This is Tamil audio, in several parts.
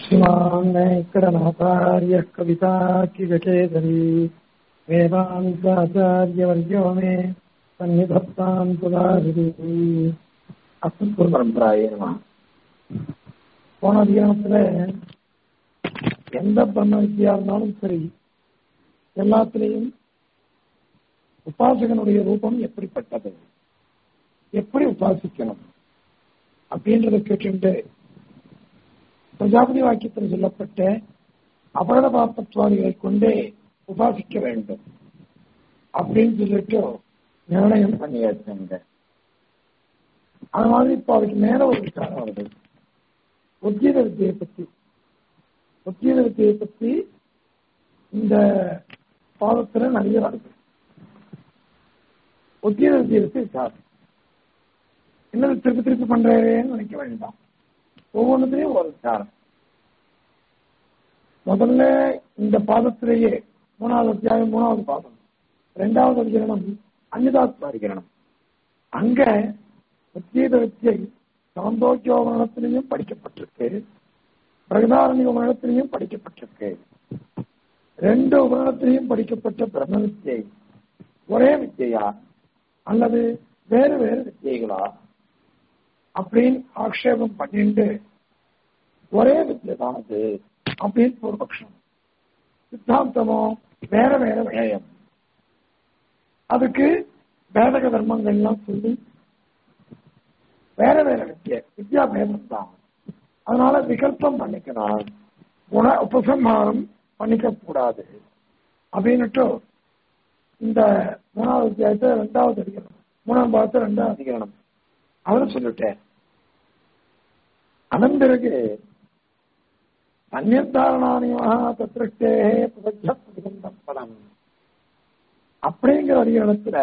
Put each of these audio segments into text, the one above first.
श्रीमान् वेङ्कटनाथार्यः कविताकिगकेसरी वेदान्ताचार्यवर्यो मे सन्निधत्ताम् सुधारिः அஸ்மத் பரம்பராயே நம போன அதிகாரத்துல எந்த பிரம்ம வித்தியா இருந்தாலும் சரி எல்லாத்திலையும் உபாசகனுடைய ரூபம் எப்படிப்பட்டது எப்படி உபாசிக்கணும் அப்படின்றத கேட்டு பிரஜாபதி வாக்கியத்தில் சொல்லப்பட்ட அபரத பாப்பத்வாதிகளை கொண்டே உபாசிக்க வேண்டும் அப்படின்னு சொல்லிட்டு நிர்ணயம் பண்ணியாச்சுங்க அது மாதிரி இப்ப அதுக்கு மேல ஒரு விசாரம் வருது உத்தியத வித்தியை பத்தி உத்தியத வித்தியை பத்தி இந்த பாதத்துல நிறைய வருது உத்தியத வித்தியை பத்தி விசாரம் என்னது திருப்பி திருப்பி பண்றேன்னு நினைக்க வேண்டாம் ஒவ்வொன்றுத்தையும் ஒரு விசாரம் முதல்ல இந்த பாதத்திலேயே மூணாவது அத்தியாயம் மூணாவது பாதம் ரெண்டாவது அதிகரணம் அன்னிதாத்மா அதிகரணம் அங்க உத்தீத வித்தியை சாந்தோக்கியோபரணத்திலையும் படிக்கப்பட்டிருக்கு பிரகதாரண்ய உபரணத்திலையும் படிக்கப்பட்டிருக்கு ரெண்டு உபரணத்திலையும் படிக்கப்பட்ட பிரம்ம வித்தியை ஒரே வித்தியா அல்லது வேறு வேறு வித்தியைகளா அப்படின்னு ஆக்ஷேபம் பண்ணிட்டு ஒரே வித்தியை தான் அது அப்படின்னு பூர்வபக்ஷம் சித்தாந்தமோ வேற வேற விடயம் அதுக்கு வேதக தர்மங்கள்லாம் சொல்லி வேற வேற வித்தியை வித்யா பேதம் தான் அதனால விகல்பம் பண்ணிக்கணும் குண உபசம்ஹாரம் பண்ணிக்க கூடாது அப்படின்னுட்டு இந்த மூணாவது அத்தியாயத்தை ரெண்டாவது அதிகரணம் மூணாம் பாகத்தை ரெண்டாவது அதிகரணம் அவர் சொல்லிட்டேன் அதன் பிறகு அந்நியத்தாரணானியமாக தத்திரஷ்டே புதஜ புதிகந்தம் பலம் அப்படிங்கிற அதிகரணத்துல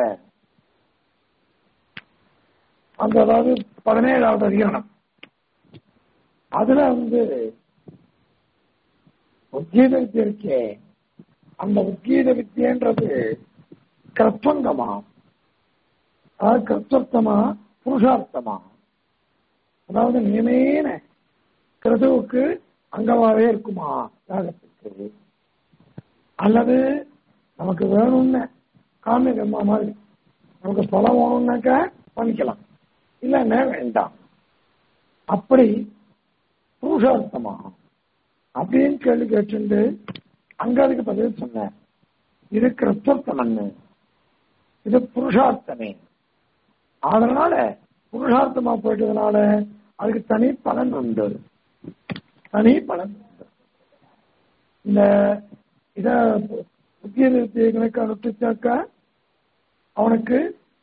அந்த அதாவது பதினேழாவது அதிகரணம் அதுல வந்து உத்கீத வித்தியை இருக்கே அந்த உத்கீத வித்தியன்றது கற்பங்கமா அதாவது கர்த்தர்த்தமா புருஷார்த்தமா அதாவது நியமேன கிருதுவுக்கு அங்கமாவே இருக்குமா யாகத்துக்கு அல்லது நமக்கு வேணும்னு காமிய கர்மா மாதிரி நமக்கு பலம் வேணும்னாக்கா பண்ணிக்கலாம் இல்லைன்னா வேண்டாம் அப்படி புருஷார்த்தமா அப்படின்னு கேள்வி கேட்டு அங்க அதுக்கு பதில் சொன்ன இது கிருத்தர்த்தமன்னு இது புருஷார்த்தமே அதனால புருஷார்த்தமா போயிட்டதுனால அதுக்கு தனி பலன் உண்டு தனி பலன் உண்டு இந்த இத புத்திய கணக்கு அனுப்பிச்சாக்கா அவனுக்கு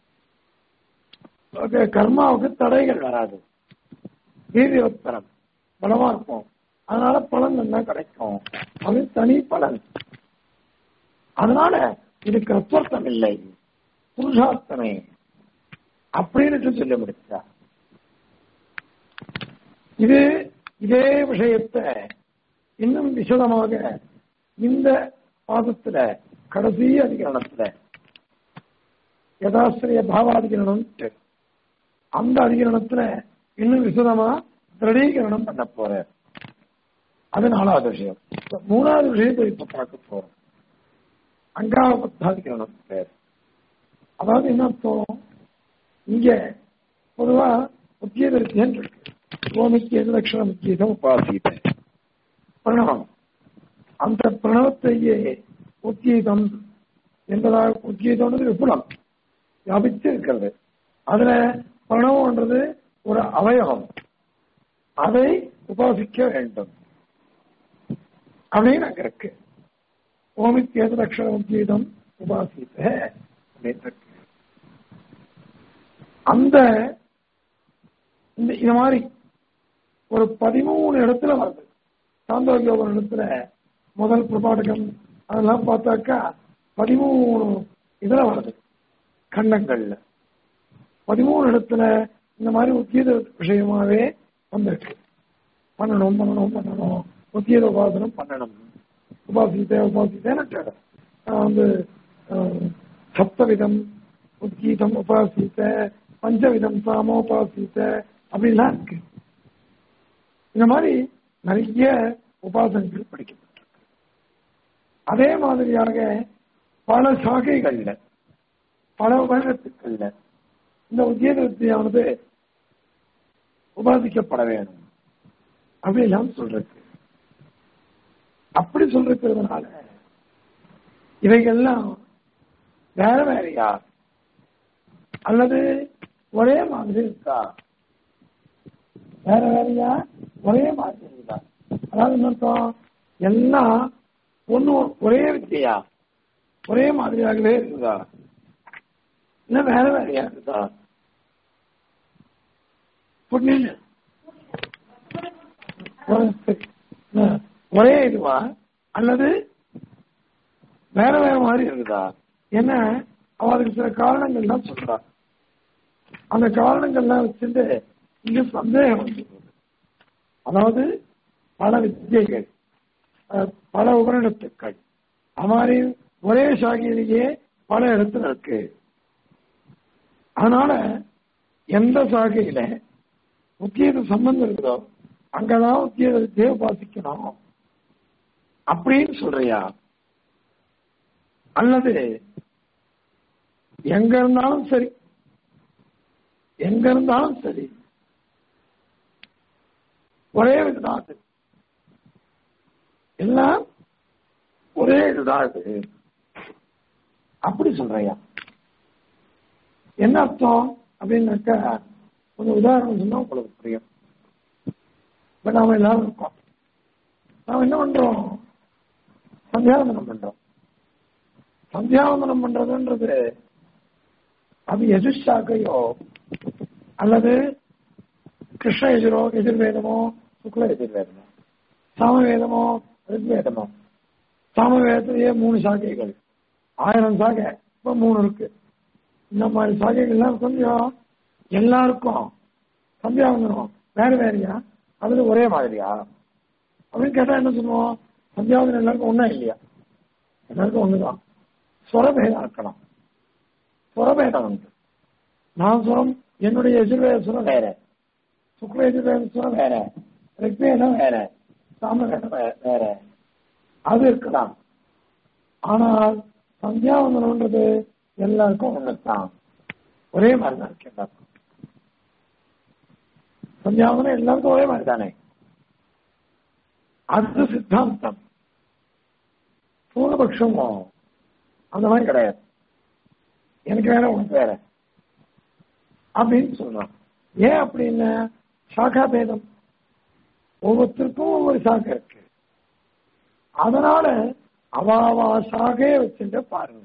கர்மாவுக்கு தடைகள் வராது வீரியோத்தரம் பலமா இருக்கும் அதனால பலன் என்ன கிடைக்கும் அது தனி பலன் அதனால இது கற்பர்த்தம் இல்லை புருஷார்த்தமே அப்படின்னு சொல்லி முடிச்சா இது இதே விஷயத்தை இன்னும் விசதமாக இந்த பாதத்துல கடைசி அதிகரணத்துல யதாசிரிய பாவாதிகரணம் அந்த அதிகரணத்துல இன்னும் விசதமா திருடீகரணம் பண்ண போற அது நாலாவது விஷயம் மூணாவது விஷயத்தை இப்ப பார்க்க போறோம் அங்காவ பத்தாதிகரணம் பேர் அதாவது என்ன அர்த்தம் இங்க பொதுவா முக்கியதரிசியன் இருக்கு ஓமிக்கு எதிரக்ஷண முக்கியதம் உபாசித்த பிரணவம் அந்த பிரணவத்தையே உத்கீதம் என்பதாக உத்கீதம்ன்றது விபுலம் வியாபித்து இருக்கிறது அதுல பிரணவம்ன்றது ஒரு அவயவம் அதை உபாசிக்க வேண்டும் அப்படின்னு அங்க இருக்கு ஓமிக்கேது அக்ஷர உத்கீதம் உபாசித்த அப்படின்னு இருக்கு அந்த இந்த இது மாதிரி ஒரு பதிமூணு இடத்துல வருது சாந்தோக்கிய ஒரு இடத்துல முதல் பிரபாடகம் அதெல்லாம் பார்த்தாக்கா பதிமூணு இதுல வருது கண்டங்கள்ல பதிமூணு இடத்துல இந்த மாதிரி உத்தியத விஷயமாவே வந்திருக்கு பண்ணணும் பண்ணணும் பண்ணணும் உத்தியத உபாசனம் பண்ணணும் உபாசித்த உபாசித்தேன்னு வந்து சப்தவிதம் உத்கீதம் உபாசித்த பஞ்சவிதம் சாமோபாசித்த அப்படின்லாம் இருக்கு இந்த மாதிரி நிறைய உபாசனைகள் படிக்கப்பட்டிருக்கு அதே மாதிரியாக பல சாகைகள்ல பல உபகரணத்துக்கள்ல இந்த உத்தியோக வித்தியானது உபாதிக்கப்பட வேணும் அப்படிலாம் சொல்றது அப்படி சொல்றதுனால இவைகள்லாம் வேற வேறையா அல்லது ஒரே மாதிரி இருக்கா வேற வேறையா ஒரே மாதிரி இருக்கா அதாவது என்ன அர்த்தம் எல்லாம் ஒண்ணு ஒரே வித்தியா ஒரே மாதிரியாகவே இருக்குதா இல்ல வேற வேறையா இருக்குதா புரியல ஒரே இதுவா அல்லது வேற வேற மாதிரி இருக்குதா என்ன அவருக்கு சில காரணங்கள்லாம் சொல்றா அந்த காரணங்கள்லாம் வச்சுட்டு இங்க சந்தேகம் வந்துடுது அதாவது பல வித்தியைகள் அஹ், பல உபரிடத்துக்கள் அமாரி ஒரே சாகியிலேயே பல இடத்துல இருக்கு அதனால எந்த சாகையில உத்தியோக சம்பந்தம் இருக்குதோ அங்கதான் உத்தியோக வித்தியை உபாசிக்கணும் அப்படின்னு சொல்றியா அல்லது எங்க இருந்தாலும் சரி எங்க இருந்தாலும் சரி ஒரே இதுதான் அது எல்லாம் ஒரே இதுதான் இது அப்படி சொல்றியா என்ன அர்த்தம் அப்படின்னாக்கா கொஞ்சம் உதாரணம் சொன்னா உங்களுக்கு புரியும் இப்ப நாம எல்லாரும் இருக்கோம் நாம என்ன பண்றோம் சந்தியாவந்தனம் பண்றோம் சந்தியாவந்தனம் பண்றதுன்றது அது எதிர்ஷாக்கையோ அல்லது கிருஷ்ண எதிரோ எதிர்வேதமோ சுக்ல எதிர்வேதமோ சாமவேதமோ ரிக்வேதமோ சாமவேதத்திலேயே மூணு சாக்கைகள் ஆயிரம் சாகை இப்ப மூணு இருக்கு இந்த மாதிரி சாகைகள்லாம் கொஞ்சம் எல்லாருக்கும் சந்தியாவந்தனம் வேற வேறையா அல்லது ஒரே மாதிரியா அப்படின்னு கேட்டா என்ன சொல்லுவோம் சந்தியாவந்தனம் எல்லாருக்கும் ஒண்ணா இல்லையா எல்லாருக்கும் ஒண்ணுதான் சுரபேதம் இருக்கலாம் சுரபேதம் உண்டு நான் சுரம் என்னுடைய எதிர்வேத சுரம் வேற சுக்ல எதிர்வேத சுரம் வேற ரிக்வேதம் வேற சாமவேதம் வே- வேற அது இருக்கலாம் ஆனால் சந்தியாவந்தனம்ன்றது எல்லாருக்கும் ஒண்ணுதான் ஒரே மாதிரி தான் இருக்கு எல்லாருக்கும் சந்தியாவந்தனம் எல்லாருக்கும் ஒரே மாதிரி தானே அது சித்தாந்தம் பூர்வபக்ஷமோ அந்த மாதிரி கிடையாது எனக்கு வேற உனக்கு வேற அப்படின்னு சொல்றான் ஏன் அப்படின்னு சாக்கா பேதம் ஒவ்வொருத்தருக்கும் ஒவ்வொரு சாக்கை இருக்கு அதனால அவாவா சாகையை வச்சுட்டு பாருங்க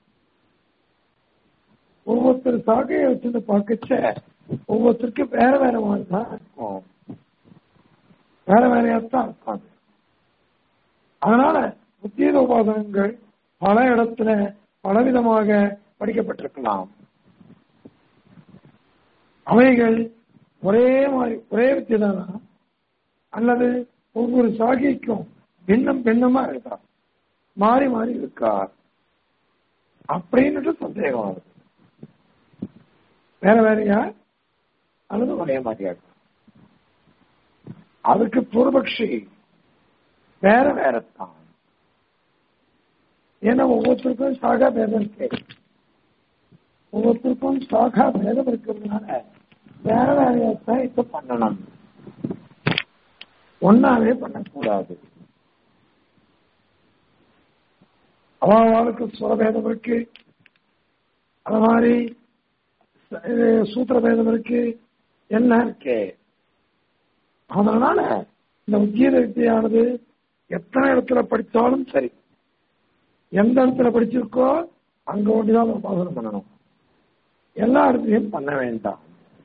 ஒவ்வொருத்தர் சாகையை வச்சுட்டு பார்க்கச்ச ஒவ்வொருத்தருக்கும் வேற வேற மாதிரி தான் இருக்கும் வேற வேறையாத்தான் இருக்கும் அது. அதனால உத்தீத உபாசனங்கள் பல இடத்துல பலவிதமாக படிக்கப்பட்டிருக்கலாம் அவைகள் ஒரே மாதிரி ஒரே வித்தியதானா அல்லது ஒவ்வொரு சாகிக்கும் பின்னம் பின்னமா இருக்கா மாறி மாறி இருக்கா அப்படின்னுட்டு சந்தேகம் வருது வேற வேறையா அல்லது ஒரே மாதிரியா இருக்கா அதுக்கு பூர்வபக்ஷி வேற வேற தான் ஏன்னா ஒவ்வொருத்தருக்கும் சாகா பேதம் இருக்கு ஒவ்வொருத்தருக்கும் சாகா பேதம் இருக்கிறதுனால வேற வேறையாத்தான் இப்ப பண்ணணும் ஒன்னாவே பண்ணக்கூடாது அவளுக்கு சுரபேதம் இருக்கு அது மாதிரி இது சூத்திர பேதம் இருக்கு என்ன இருக்கு அதனால இந்த உத்தியோக வித்தியானது எத்தனை இடத்துல படித்தாலும் சரி எந்த இடத்துல படிச்சிருக்கோ அங்க ஒண்டிதான் உபாசனம் பண்ணணும் எல்லா இடத்துலயும் பண்ண வேண்டாம்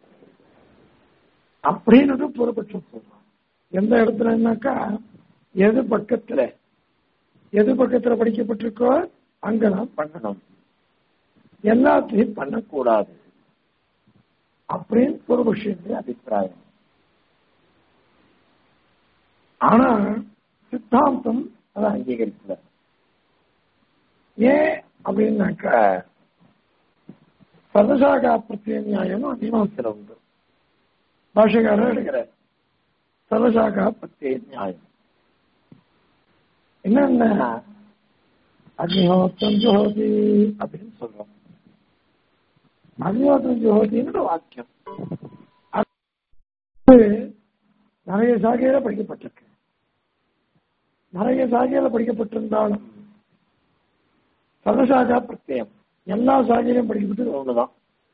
அப்படின்னு புறப்பட்சம் சொல்றான் எந்த இடத்துலனாக்கா எது பக்கத்துல எது பக்கத்துல படிக்கப்பட்டிருக்கோ அங்கதான் பண்ணணும் எல்லாத்தையும் பண்ணக்கூடாது அப்படின்னு பூர்வபக்ஷனுடைய அபிப்பிராயம் ஆனா சித்தாந்தம் அதை அங்கீகரிக்கல ஏன் அப்படின்னாக்கா சதசாகா பிரத்ய நியாயம் மீமாசையில் உண்டு பாஷகாரர் எடுக்கிற சதசாகா பிரத்ய நியாயம் என்னன்னா அக்னிஹோத்திரம் ஜோதி அப்படின்னு சொல்றோம் அக்னிஹோத்திரம் ஜோதின்னு வாக்கியம் அது நிறைய சாகையில படிக்கப்பட்டிருக்கு நிறைய சாகையில படிக்கப்பட்டிருந்தாலும் சர்வசாகா பிரத்யம் எல்லா சாகையிலும் படிக்கப்பட்டது ஒண்ணுதான்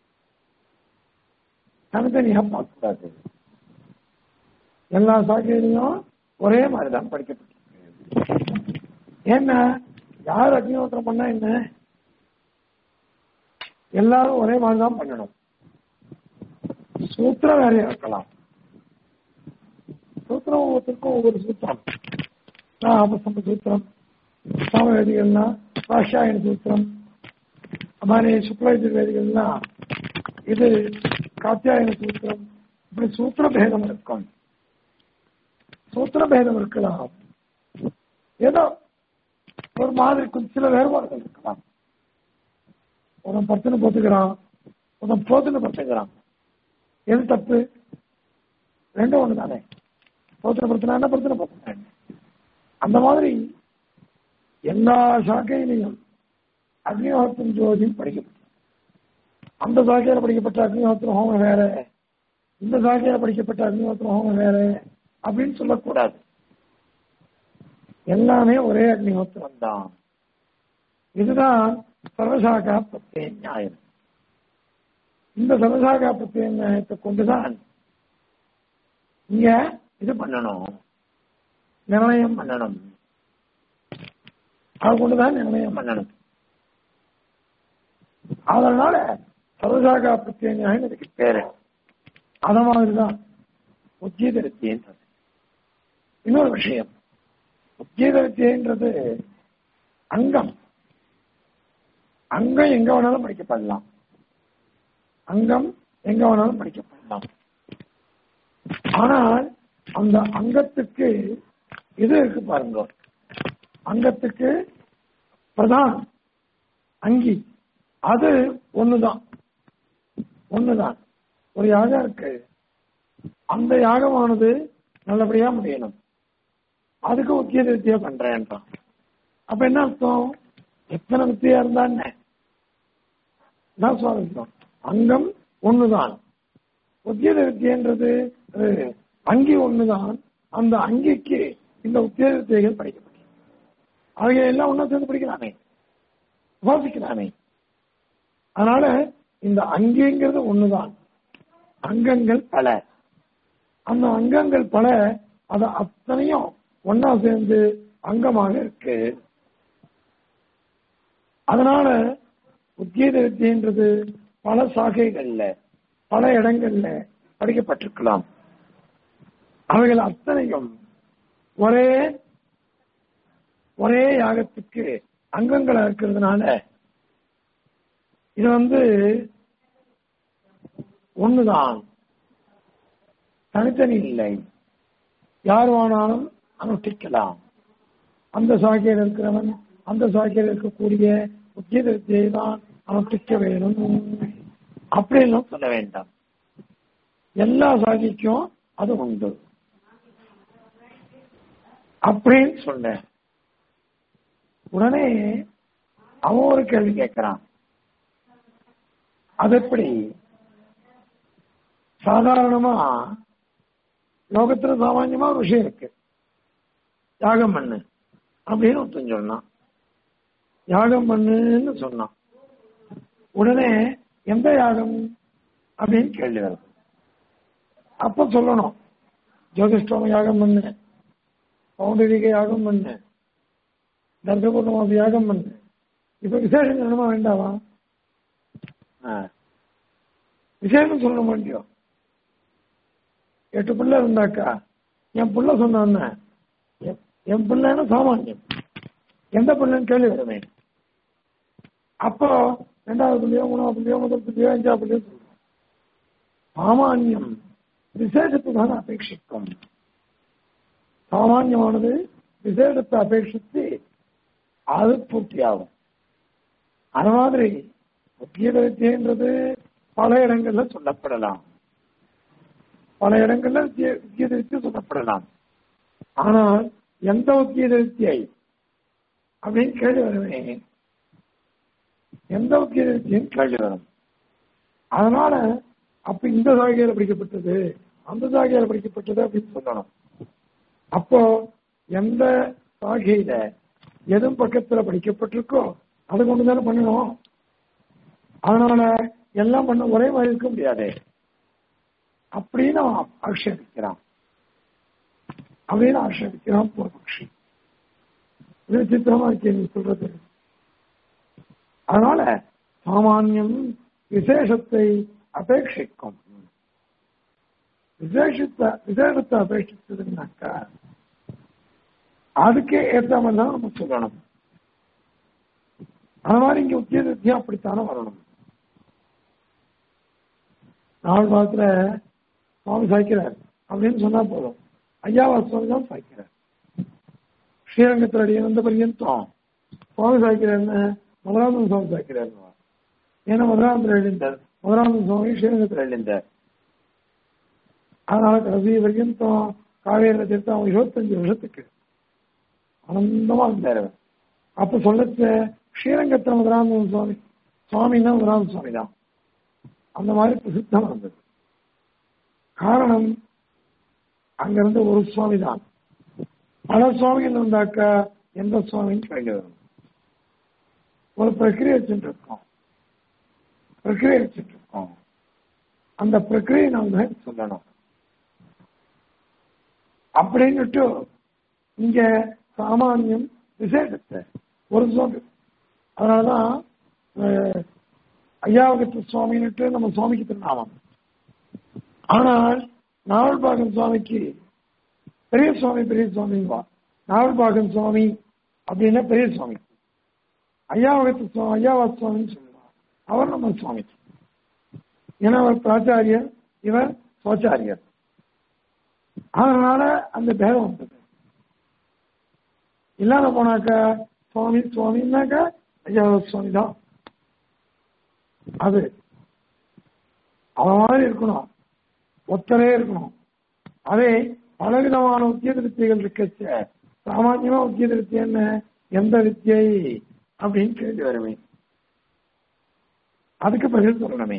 தனித்தனியா பார்க்கக்கூடாது எல்லா சாகையிலையும் ஒரே மாதிரிதான் படிக்கப்பட்டிருக்கு ஏன்னா யார் அக்னிஹோத்திரம் பண்ணா என்ன எல்லாரும் ஒரே மாதிரி தான் பண்ணணும் சூத்திரம் வேறையா இருக்கலாம் சூத்திரம் ஒவ்வொருத்தருக்கும் ஒவ்வொரு சூத்திரம் ஆபசம்ப சூத்திரம் சாமவேதிகள்னா ராஷாயன சூத்திரம் மாதிரி சுக்லயஜுர்வேதிகள்னா இது காத்தியாயன சூத்திரம் இப்படி சூத்திர பேதம் இருக்கும் சூத்திர பேதம் இருக்கலாம் ஏதோ ஒரு மாதிரி கொஞ்சம் சில வேறுபாடுகள் இருக்கலாம் ஒருவன் பத்துன்னு போத்துக்கிறான் ஒருவன் போத்துன்னு பத்துக்கிறான் எது தப்பு ரெண்டும் ஒண்ணு தானே போத்தனை படுத்தினா என்ன படுத்தின படுத்தின அந்த மாதிரி எல்லா சாக்கையிலையும் அக்னிஹோத்திரம் ஜோதி படிக்கப்பட்டது அந்த சாக்கையில படிக்கப்பட்ட அக்னிஹோத்திரம் ஹோமம் வேற இந்த சாக்கையில படிக்கப்பட்ட அக்னிஹோத்திரம் ஹோமம் வேற அப்படின்னு சொல்லக்கூடாது எல்லாமே ஒரே அக்னிஹோத்திரம் தான் இதுதான் சர்வசாகா பிரத்ய நியாயம் இந்த சர்வசாகா பிரத்ய நியாயத்தை கொண்டுதான் இங்க இது பண்ணணும் நிர்ணயம் பண்ணணும் அது கொண்டுதான் நிர்ணயம் பண்ணணும் அதனால சர்வசாகா பிரத்ய நியாயம் இதுக்கு பேரு அத மாதிரிதான் உத்கீத வித்தியன்றது இன்னொரு விஷயம் உத்கீத வித்தியன்றது அங்கம் அங்கம் எங்க வேணாலும் படிக்கப்படலாம் அங்கம் எங்க வேணாலும் படிக்கப்படலாம் ஆனால் அந்த அங்கத்துக்கு இது இருக்கு பாருங்க அங்கத்துக்கு பிரதான் அங்கி அது ஒண்ணுதான் ஒண்ணுதான் ஒரு யாகம் இருக்கு அந்த யாகமானது நல்லபடியா முடியணும் அதுக்கு முக்கிய வித்தியா பண்றேன்றான் அப்ப என்ன அர்த்தம் எத்தனை வித்தியா இருந்தா என்ன நான் சுவாமிக்கும் அங்கம் ஒண்ணுதான் உத்தியோக வித்தியன்றது அங்கி ஒண்ணுதான் அந்த அங்கிக்கு இந்த உத்தியோக வித்தியைகள் படிக்கப்படும் அவைகள் எல்லாம் ஒன்னா சேர்ந்து படிக்கிறானே வாசிக்கிறானே அதனால இந்த அங்கிங்கிறது ஒண்ணுதான் அங்கங்கள் பல அந்த அங்கங்கள் பல அது அத்தனையும் ஒன்னா சேர்ந்து அங்கமாக இருக்கு அதனால உத்கீத வித்தியன்றது பல சாகைகள்ல பல இடங்கள்ல படிக்கப்பட்டிருக்கலாம் அவைகள் அத்தனையும் ஒரே ஒரே யாகத்துக்கு அங்கங்களா இருக்கிறதுனால இது வந்து ஒண்ணுதான் தனித்தனி இல்லை யார் வேணாலும் அனுஷ்டிக்கலாம் அந்த சாக்கியில் இருக்கிறவன் அந்த சாக்கியில் இருக்கக்கூடிய உத்தியத வித்தியை தான் அனுஷ்டிக்க வேணும் அப்படின்னும் சொல்ல வேண்டாம் எல்லா சாகிக்கும் அது உண்டு அப்படின்னு சொன்ன உடனே அவன் ஒரு கேள்வி கேட்கிறான் அது எப்படி சாதாரணமா லோகத்துல சாமான்யமா ஒரு விஷயம் இருக்கு யாகம் பண்ணு அப்படின்னு ஒருத்தன் சொன்னான் யாகம் பண்ணுன்னு சொன்னான் உடனே எந்த யாகம் அப்படின்னு கேள்வி வரும் அப்ப சொல்லணும் ஜோதிஷ்டோம யாகம் பண்ணு பௌண்டரிக யாகம் பண்ணு தர்கபூர்ணமாச யாகம் பண்ணு இப்ப விசேஷம் சொல்லணுமா வேண்டாமா விசேஷம் சொல்ல முடியும் எட்டு பிள்ளை இருந்தாக்கா என் பிள்ளை சொன்னான்னு என் பிள்ளைன்னு சாமானியம் எந்த பிள்ளைன்னு கேள்வி வருமே அப்போ ரெண்டாவது பிள்ளையோ மூணாவது பிள்ளையோ முதல் பிள்ளையோ அஞ்சாவது பிள்ளையோ சொல்றோம் சாமானியம் விசேஷத்துக்கான அபேட்சிக்கும் சாமானியமானது விசேஷத்தை அபேட்சித்து அது பூர்த்தியாகும் அது மாதிரி உத்தியோக வித்தியன்றது பல இடங்கள்ல சொல்லப்படலாம் பல இடங்கள்ல உத்தியோக வித்தியை சொல்லப்படலாம் ஆனால் எந்த உத்தியோக வித்தியை அப்படின்னு கேள்வி வருவேன் எந்த உத்திய வித்தியும் கேள்வி வரும் அதனால அப்ப இந்த சாகையில படிக்கப்பட்டது அந்த சாகையில படிக்கப்பட்டது அப்படின்னு சொல்லணும் அப்போ எந்த சாகையில எதுவும் பக்கத்துல படிக்கப்பட்டிருக்கோ அதை கொண்டு தானே பண்ணணும் அதனால எல்லாம் பண்ண ஒரே மாதிரி இருக்க முடியாது அப்படின்னு அவன் ஆக்ஷேபிக்கிறான் அப்படின்னு ஆக்ஷேபிக்கிறான் பூர்வபக்ஷி இது சித்திரமா இருக்கே நீ சொல்றது அதனால சாமானியம் விசேஷத்தை அபேட்சிக்கும் விசேஷத்தை விசேஷத்தை அபேட்சிச்சதுன்னாக்கா அதுக்கே ஏற்ற மாதிரி தான் நம்ம சொல்லணும் அது மாதிரி இங்க உத்தியோகத்தையும் அப்படித்தானே வரணும் நாலு மாதத்துல சுவாமி சாய்க்கிறார் அப்படின்னு சொன்னா போதும் ஐயாவா சுவாமி தான் சாய்க்கிறார் ஸ்ரீரங்கத்தில் அடியே வந்த பர்யந்தம் சுவாமி சாய்க்கிறார்னு முதலாமன் சுவாமி சாய்க்கிறார் ஏன்னா முதலாமத்தில் எழுந்தார் முதலாமன் சுவாமி ஸ்ரீரங்கத்தில் எழுந்தார் அதனால கடைசி பர்யந்தம் காவேரியில் தீர்த்தம் இருபத்தஞ்சு வருஷத்துக்கு ஆனந்தமா இருந்தார் அவர். அப்ப சொல்லச்ச ஸ்ரீரங்கத்தில் முதலாமன் சுவாமி சுவாமின்னா முதலாமன் சுவாமி தான் அந்த மாதிரி பிரசித்தமா இருந்தது காரணம் அங்கிருந்து ஒரு சுவாமி தான் பல சுவாமிகள் இருந்தாக்கா எந்த சுவாமின்னு கேள்வி வரும் ஒரு பிரக்கிரியை வச்சுட்டு இருக்கோம் பிரக்கிரியை வச்சுட்டு இருக்கோம் அந்த பிரக்கிரியை நாம் தான் சொல்லணும் அப்படின்னுட்டு இங்க சாமானியம் விசேஷத்தை ஒரு சுவாமி அதனாலதான் அஹ், ஐயாவகத்து சுவாமின்னுட்டு நம்ம சுவாமிக்கு திருநாமம் ஆனால் நாவல்பாகம் சுவாமிக்கு பெரிய சுவாமி பெரிய சுவாமிவா நாவல்பாகம் சுவாமி அப்படின்னா பெரிய சுவாமி ஐயாவகத்து சுவாமி ஐயாவா சுவாமின்னு சொல்லுவார் அவர் நம்ம சுவாமி ஏன்னா அவர் பிராச்சாரியர் இவர் சுவாச்சாரியர் அதனால அந்த பேதம் வந்தது இல்லாத போனாக்கா சுவாமி சுவாமின்னாக்கா ஐயாவா சுவாமி தான் அது அவன் மாதிரி இருக்கணும் ஒத்தரே இருக்கணும் அதே பலவிதமான உத்திய வித்தியைகள் இருக்கச்ச சாமான்யமா உத்திய வித்தியை என்ன எந்த வித்தியை அப்படின்னு கேள்வி வருமே அதுக்கு பதில் சொல்லணுமே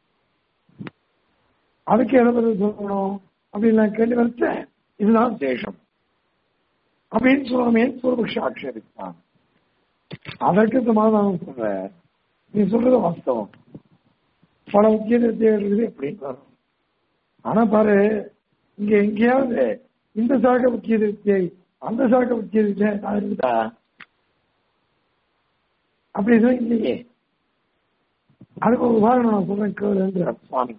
அதுக்கு எதை பதில் சொல்லணும் அப்படின்னு நான் கேள்வி வச்சேன் இதுதான் சேஷம் அப்படின்னு சொல்லணுமே பூர்வபக்ஷ ஆட்சேபித்தான் அதற்கு சமாதானம் சொல்ற நீ சொல்றது வாஸ்தவம் பல முக்கிய வித்தியைகள் இருக்குது எப்படின்னு வரும் ஆனா பாரு இங்க எங்கேயாவது இந்த சாக முக்கிய வித்தியை அந்த சாக முக்கிய வித்தியை நான் இருக்குதா அப்படி எதுவும் இல்லையே அதுக்கு ஒரு உதாரணம் நான் சொல்றேன் கேளுங்கிற சுவாமி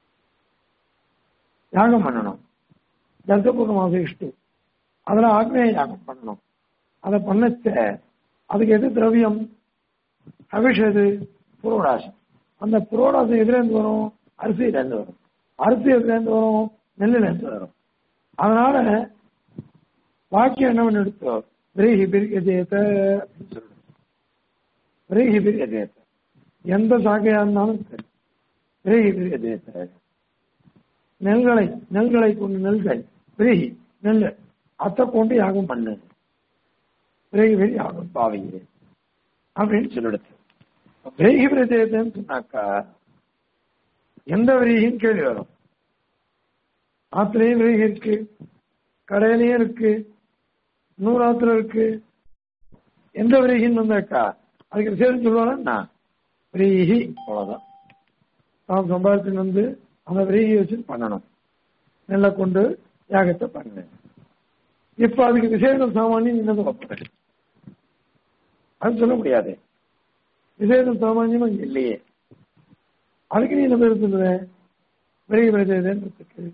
யாகம் பண்ணணும் தர்சபூர்ண மாசம் இஷ்டு அதுல ஆக்னேய யாகம் பண்ணணும் அதை பண்ணச்ச அதுக்கு எது திரவியம் அபிஷ் எது புரோடாசம் அந்த புரோடாசம் எதுலேருந்து வரும் அரிசியிலேருந்து வரும் அரிசி எதுலேருந்து வரும் நெல்லுலேருந்து வரும் அதனால வாக்கியம் என்ன பண்ணி எடுத்தோம் பிரீஹி பிரிகஜேத அப்படின்னு சொல்லணும் பிரீஹி பிரிகஜேத எந்த சாகையா இருந்தாலும் சரி பிரீஹி பிரிகஜேத நெல்களை நெல்களை கொண்டு நெல்கள் பிரீஹி நெல் அத்தை கொண்டு யாகம் பண்ணு பிரேகி பெரிய யாகம் பாவையே அப்படின்னு சொல்லிடுது பிரேகி பிரதேசன்னு சொன்னாக்கா எந்த விரீகின்னு கேள்வி வரும் ஆத்திரையும் விரீகி இருக்கு கடையிலையும் இருக்கு நூறாத்துல இருக்கு எந்த விரீகின்னு வந்தாக்கா அதுக்கு சேர்ந்து சொல்லுவாங்கன்னா விரீகி அவ்வளவுதான் நாம் சம்பாதிச்சு வந்து அந்த விரீகி வச்சு பண்ணணும் நெல்லை கொண்டு யாகத்தை பண்ணு இப்ப அதுக்கு விசேஷம் சாமானியம் இன்னும் வைப்பேன் அது சொல்ல முடியாது விசேஷம் சாமானியம் அங்க இல்லையே அதுக்கு நீ என்ன பேர் சொல்லுவ விரேகி பிரஜேதன்றதுக்கு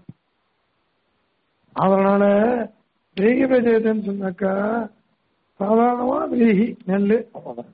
அதனால விரேகி பிரஜேதன்னு சொன்னாக்கா சாதாரணமா விரேகி நெல் அவ்வளவுதான்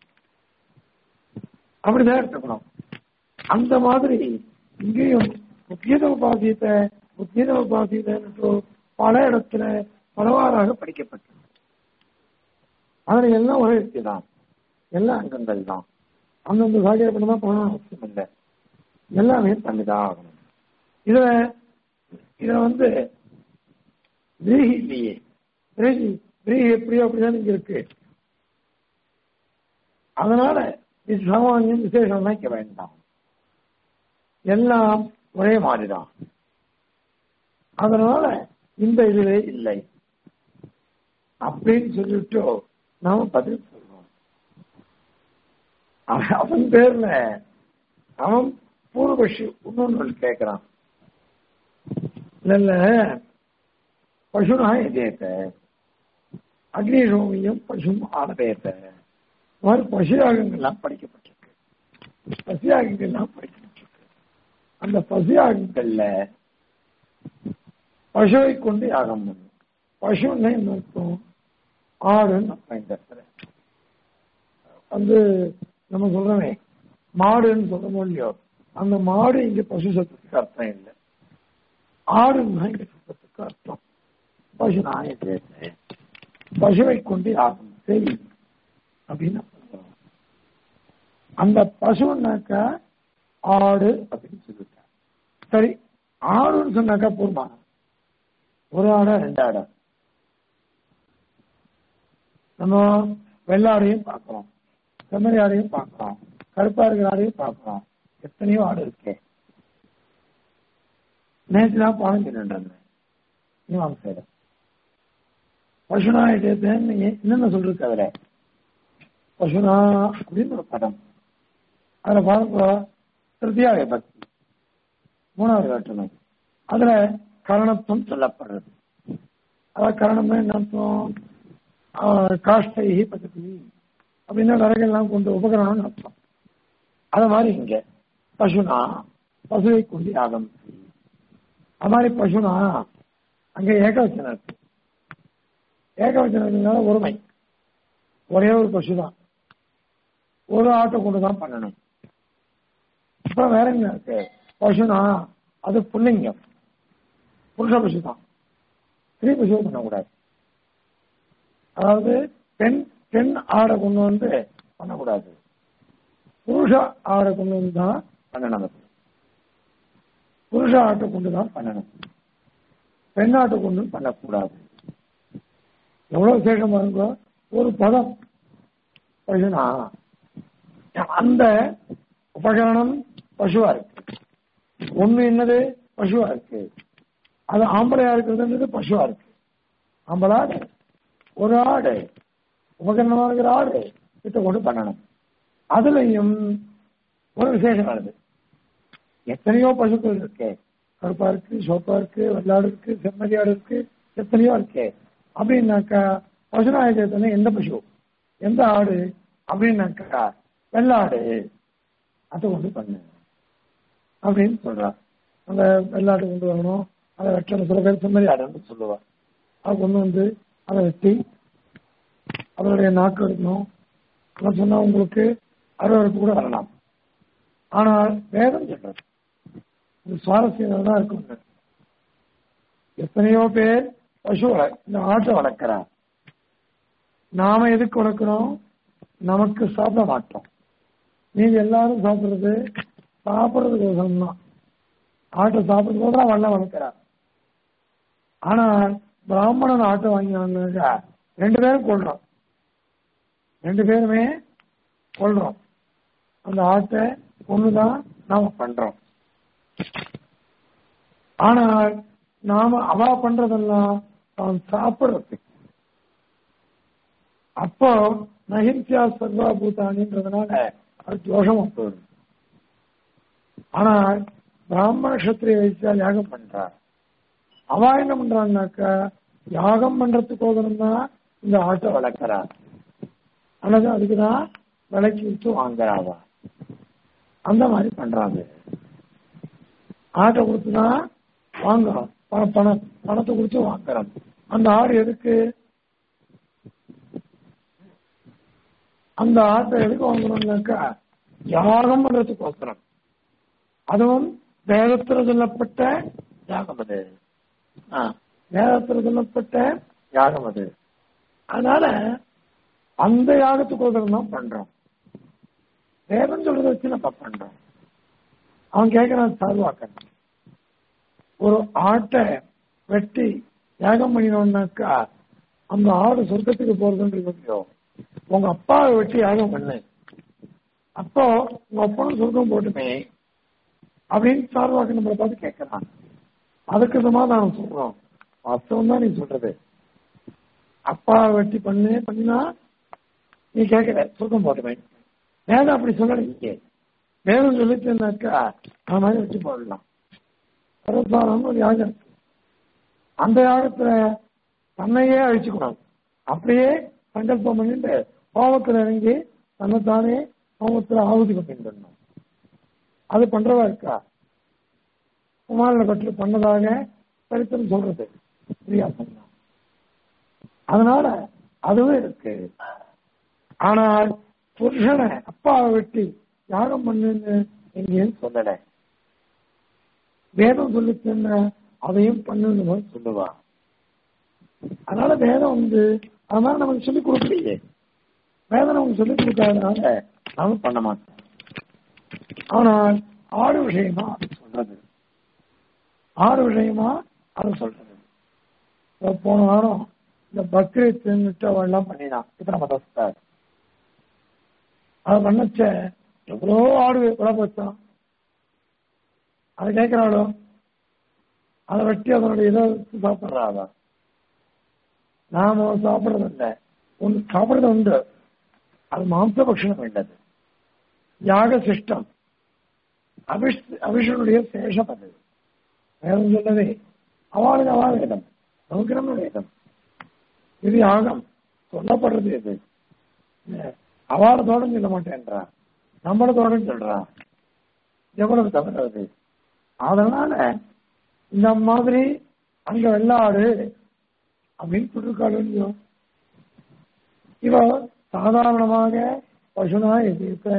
அப்படிதான் எடுத்துக்கணும் அந்த மாதிரி இங்கேயும் முக்கியத உபாசியத்தை முக்கியத உபாசியத்தை பல இடத்துல பலவாறாக படிக்கப்பட்டது அதுல எல்லாம் ஒரே வித்தி தான் எல்லாம் அங்கங்கள் தான் அந்தந்த சாகிய பண்ண தான் பண்ணணும் அவசியம் இல்லை எல்லாமே பண்ணிதான் ஆகணும் இதுல இதுல வந்து விரேகி இல்லையே விரேகி விரேகி எப்படியோ அப்படிதான் இங்க இருக்கு அதனால இது சாமானியம் விசேஷம் நினைக்க வேண்டாம் எல்லாம் ஒரே மாதிரிதான் அதனால இந்த இதுவே இல்லை அப்படின்னு சொல்லிட்டு நாம பதில் சொல்றோம் அவன் அவன் பேர்ல அவன் பூர்வபக்ஷி இன்னொன்னு கேட்கிறான் இல்ல இல்ல பசுனா எதேத்த அக்னிஷோமியம் பசும் ஆனதேத்த இந்த மாதிரி பசுயாகங்கள்லாம் படிக்கப்பட்டிருக்கு பசுயாகங்கள்லாம் படிக்கப்பட்டிருக்கு அந்த பசுயாகங்கள்ல பசுவை கொண்டு யாகம் பண்ணும் பசுன்னா என்ன அர்த்தம் ஆடுன்னு அர்த்தம் இந்த இடத்துல வந்து நம்ம சொல்றோமே மாடுன்னு சொல்றோமோ இல்லையோ அந்த மாடு இங்க பசு சத்தத்துக்கு அர்த்தம் இல்லை ஆடுன்னா இங்க சத்தத்துக்கு அர்த்தம் பசு நாயத்தை பசுவை கொண்டு யாகம் சரி அப்படின்னு சொல்றோம் அந்த பசுன்னாக்கா ஆடு அப்படின்னு சொல்லிட்டாங்க சரி ஆடுன்னு சொன்னாக்கா போருமா ஒரு ஆடா ரெண்டு ஆடா நம்ம வெள்ளாடையும் பார்க்கிறோம் செம்மறி ஆடையும் பார்க்கிறோம் கருப்பா இருக்கிற ஆடையும் பார்க்கிறோம் எத்தனையோ ஆடு இருக்கே நேற்று தான் பாடம் சொல்லிட்டு நீ சைடு பசுனா எடுத்தேன்னு என்னென்ன சொல்லிருக்கு அதுல பசுனா அப்படின்னு ஒரு படம் அதுல பாருங்க திருத்தியாக பக்தி மூணாவது வேற்றுமை அதுல கரணத்துவம் சொல்லப்படுறது அதாவது கரணம்னா என்ன அர்த்தம் காஷ்டை பத்தி அப்படின்னா விறகெல்லாம் கொண்டு உபகரணம்னு அர்த்தம் அது மாதிரி இங்க பசுனா பசுவை கொண்டு யாகம் அது மாதிரி பசுனா அங்க ஏகவச்சனம் இருக்கு ஏகவச்சனத்தினால ஒருமை ஒரே ஒரு பசு தான் ஒரு ஆட்டை கொண்டு தான் பண்ணணும் அப்புறம் வேற என்ன இருக்கு பசுனா அது புல்லிங்கம் புருஷ பசு தான் ஸ்திரீ பசுவும் பண்ணக்கூடாது அதாவது பெண் பெண் ஆடை கொண்டு வந்து பண்ணக்கூடாது புருஷ ஆடை கொண்டு வந்து தான் பண்ணணும் அது புருஷ ஆட்டை கொண்டு தான் பண்ணணும் பெண் ஆட்டை கொண்டு பண்ணக்கூடாது எவ்வளவு சேஷம் பாருங்க ஒரு பதம் பசுனா அந்த உபகரணம் பசுவா இருக்கு ஒண்ணு என்னது பசுவா இருக்கு அது ஆம்பளையா இருக்கிறதுன்றது பசுவா இருக்கு ஆம்பளாடு ஒரு ஆடு உபகரணமா இருக்கிற ஆடு கிட்ட கொண்டு பண்ணணும் அதுலயும் ஒரு விசேஷம் வருது எத்தனையோ பசுக்கள் இருக்கு கருப்பா இருக்கு சோப்பா இருக்கு வெள்ளாடு இருக்கு செம்மறியாடு இருக்கு எத்தனையோ இருக்கு அப்படின்னாக்கா பசுநாயகத்தனை எந்த பசு எந்த ஆடு அப்படின்னாக்கா வெள்ளாடு அதை கொண்டு பண்ணு அப்படின்னு சொல்றா அந்த வெள்ளாடு கொண்டு வரணும் அதை வெட்டணும் சில பேர் செம்மறி ஆடுன்னு சொல்லுவா அதை கொண்டு வந்து அதை வெட்டி அதனுடைய நாக்கு எடுக்கணும் அதெல்லாம் சொன்னா உங்களுக்கு அறுவறுப்பு கூட வரலாம் ஆனால் வேதம் சொல்றது இது சுவாரஸ்யம் தான் இருக்கும் எத்தனையோ பேர் பசு வள- இந்த ஆட்டை வளர்க்கிறா நாம எதுக்கு வளர்க்கிறோம் நமக்கு சாப்பிட மாட்டோம் நீங்க எல்லாரும் சாப்பிடுறது சாப்பிடுறதுக்கு தான் ஆட்டை சாப்பிடுறதுக்கு தான் வல்ல வளர்க்கிறா ஆனா பிராமணன் ஆட்டை வாங்கினாங்க ரெண்டு பேரும் கொள்றோம் ரெண்டு பேருமே கொள்றோம் அந்த ஆட்டை ஒண்ணுதான் நாம பண்றோம் ஆனால் நாம அவா பண்றதெல்லாம் தான் சாப்பிடுறதுக்கு அப்போ நகிம்சியா சர்வா பூதானின்றதுனால அது தோஷமா போயிடும் ஆனால் பிராமண கஷத்திரிய வைசியா யாகம் பண்றா அவ என்ன பண்றான்னாக்கா யாகம் பண்றதுக்கோசரம் தான் இந்த ஆட்டை வளர்க்கறா அல்லது அதுக்குதான் விலைக்கு விட்டு வாங்குறாவா அந்த மாதிரி பண்றாங்க ஆட்டை கொடுத்துதான் வாங்குறோம் பணம் பணம் பணத்தை கொடுத்து வாங்குறோம் அந்த ஆடு எதுக்கு அந்த ஆட்டை எதுக்கு வாங்குறோம்னாக்கா யாகம் பண்றதுக்கோசரம் அதுவும் வேதத்துல சொல்லப்பட்ட யாகம் அது ஆ, வேதத்துல சொல்லப்பட்ட யாகம் அது அதனால அந்த யாகத்துக்கோசரம் தான் பண்றோம் வேதம் சொல்றதை வச்சு நம்ம பண்றோம் அவன் கேட்கிறான் சார்வாக்கன் ஒரு ஆட்டை வெட்டி யாகம் பண்ணினோம்னாக்கா அந்த ஆடு சொர்க்கத்துக்கு போறதுன்றது இல்லையோ உங்க அப்பாவை வெட்டி யாகம் பண்ணு அப்போ உங்க அப்பனும் சொர்க்கம் போட்டுமே அப்படின்னு சார்வாக்கு நம்மளை பார்த்து கேட்கறான் அதுக்கு சமாதானம் சொல்றோம் வாஸ்தவம் தான் நீ சொல்றது அப்பா வெட்டி பண்ணு பண்ணினா நீ கேட்கல சொர்க்கம் போட்டுமே வேதம் அப்படி சொல்லலையே வேதம் சொல்லிச்சுனாக்கா நான் மாதிரி வச்சு போடலாம் சர்வசாரம் ஒரு யாகம் இருக்கு அந்த யாகத்துல தன்னையே அழிச்சுக்கணும் அப்படியே சங்கல்பம் பண்ணிட்டு கோபத்தில் இறங்கி தன்னைத்தானே கோபத்தில் ஆகுதி பண்ணிட்டு அது பண்றவா இருக்கா குமாரில கற்று பண்ணதாக சரித்திரம் சொல்றது பிரியாசம் அதனால அதுவும் இருக்கு ஆனால் புருஷனை அப்பாவை வெட்டி யாகம் பண்ணுன்னு எங்கேயும் சொல்லல வேதம் சொல்லிச்சுன்னா அதையும் பண்ணுன்னு சொல்லுவா அதனால வேதம் வந்து அதனால நமக்கு சொல்லிக் கொடுக்கலையே வேதம் நமக்கு சொல்லிக் கொடுக்காதனால நாம பண்ண மாட்டோம் ஆனால் ஆறு விஷயமா அது சொல்றது ஆறு விஷயமா அது சொல்றது இப்ப போன வாரம் இந்த பக்ரீத் அவெல்லாம் பண்ணினான் இத்தனை மதஸ்தார் அதை பண்ணச்ச எவ்வளோ ஆடு விலை போச்சான் அதை கேட்கிறாளோ அதை வெட்டி அதனுடைய இதை வச்சு சாப்பிட்றாளா நாம சாப்பிடுறது இல்லை ஒன்று சாப்பிடுறது உண்டு அது மாംസ பட்சணம் வேண்டது யாக சிஷ்டம் அபிஷ் அபிஷனுடைய சேஷம் அது வேதம் சொல்லவே அவளுக்கு அவா வேதம் நமக்கு நம்ம வேதம் இது யாகம் சொல்லப்படுறது இது அவளத்தோட சொல்ல மாட்டேன்றா நம்மளத்தோட சொல்றா எவ்வளவு தவறது அதனால இந்த மாதிரி அங்க வெள்ளாடு அப்படின்னு சொல்லிருக்காள் இல்லையோ இவ சாதாரணமாக பசுனா எதிர்க்க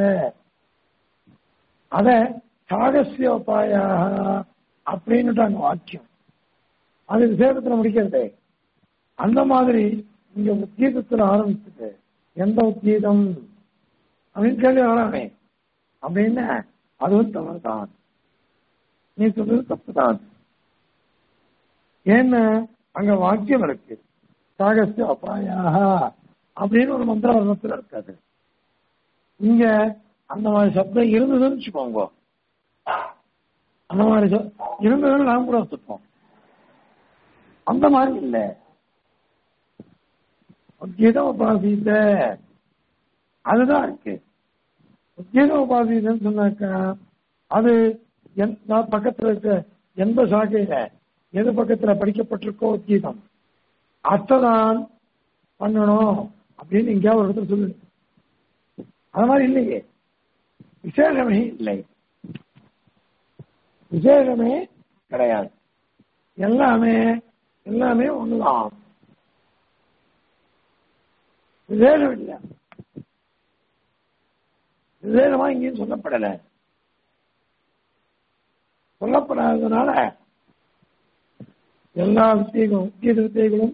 அத சாகசியோபாயா அப்படின்னுட்டாங்க வாக்கியம் அது விசேஷத்துல முடிக்கிறதே அந்த மாதிரி இங்க உத்கீதத்துல ஆரம்பிச்சது எந்த உத்கீதம் அப்படின்னு கேள்வி வரானே அப்படின்னு அதுவும் தவறு தான் நீ சொல்றது தப்பு தான் ஏன்னா அங்க வாக்கியம் இருக்கு சாகசிய அபாயாக அப்படின்னு ஒரு மந்திர வர்ணத்துல இருக்காது இங்க அந்த மாதிரி சப்தம் இருந்ததுன்னு வச்சுக்கோங்க அந்த மாதிரி இருந்ததுன்னு நாம் கூட வச்சுப்போம் அந்த மாதிரி இல்லை உத்கீத உபாசித்த அதுதான் இருக்கு உத்கீத உபாசித்தன்னு சொன்னாக்கா அது பக்கத்துல இருக்க எந்த சாக்கையில எது பக்கத்துல படிக்கப்பட்டிருக்கோ உத்கீதம் அத்தைதான் பண்ணணும் அப்படின்னு எங்கேயாவது ஒரு இடத்துல சொல்லு அது மாதிரி இல்லையே விசேஷமே இல்லை விசேஷமே கிடையாது எல்லாமே எல்லாமே ஒண்ணுதான் விசேஷம் இல்லை விசேஷமா இங்கேயும் சொல்லப்படலை சொல்லப்படாததுனால எல்லா வித்தியகளும் உத்தியத வித்தியகளும்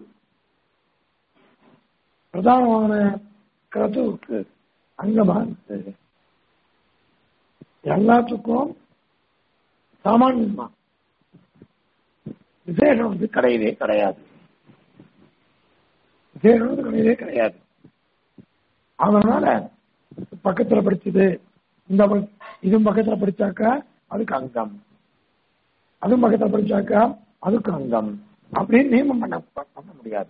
பிரதானமான கிரதுவுக்கு அங்கமா இருந்தது எல்லாத்துக்கும் சாமானியமா விசேஷம் வந்து கிடையவே கிடையாது விசேஷம் வந்து கிடையவே கிடையாது அதனால பக்கத்துல படிச்சது இந்த இதுவும் பக்கத்துல படிச்சாக்கா அதுக்கு அங்கம் அதுவும் பக்கத்துல படிச்சாக்கா அதுக்கு அங்கம் அப்படின்னு நியமம் பண்ண பண்ண முடியாது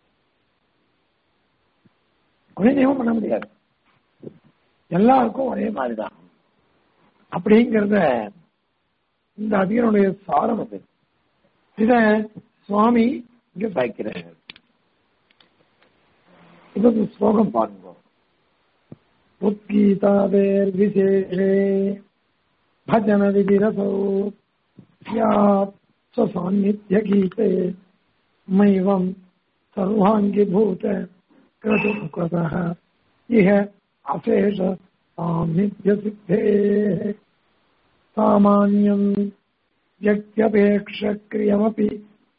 அப்படின்னு நியமம் பண்ண முடியாது எல்லாருக்கும் ஒரே மாதிரிதான் அப்படிங்கிறத இந்த அதிகனுடைய சாரம் அது இத சுவாமி இங்க சாய்க்கிறார் இது ஸ்லோகம் பாருங்க உத்கீதாவேர் விசேஷே भजन विधिरसौ स्यात् स्वसान्निध्यगीते मैवं सर्वाङ्गीभूत क्रतुकृतः इह अशेष सान्निध्यसिद्धेः सामान्यं व्यक्त्यपेक्षक्रियमपि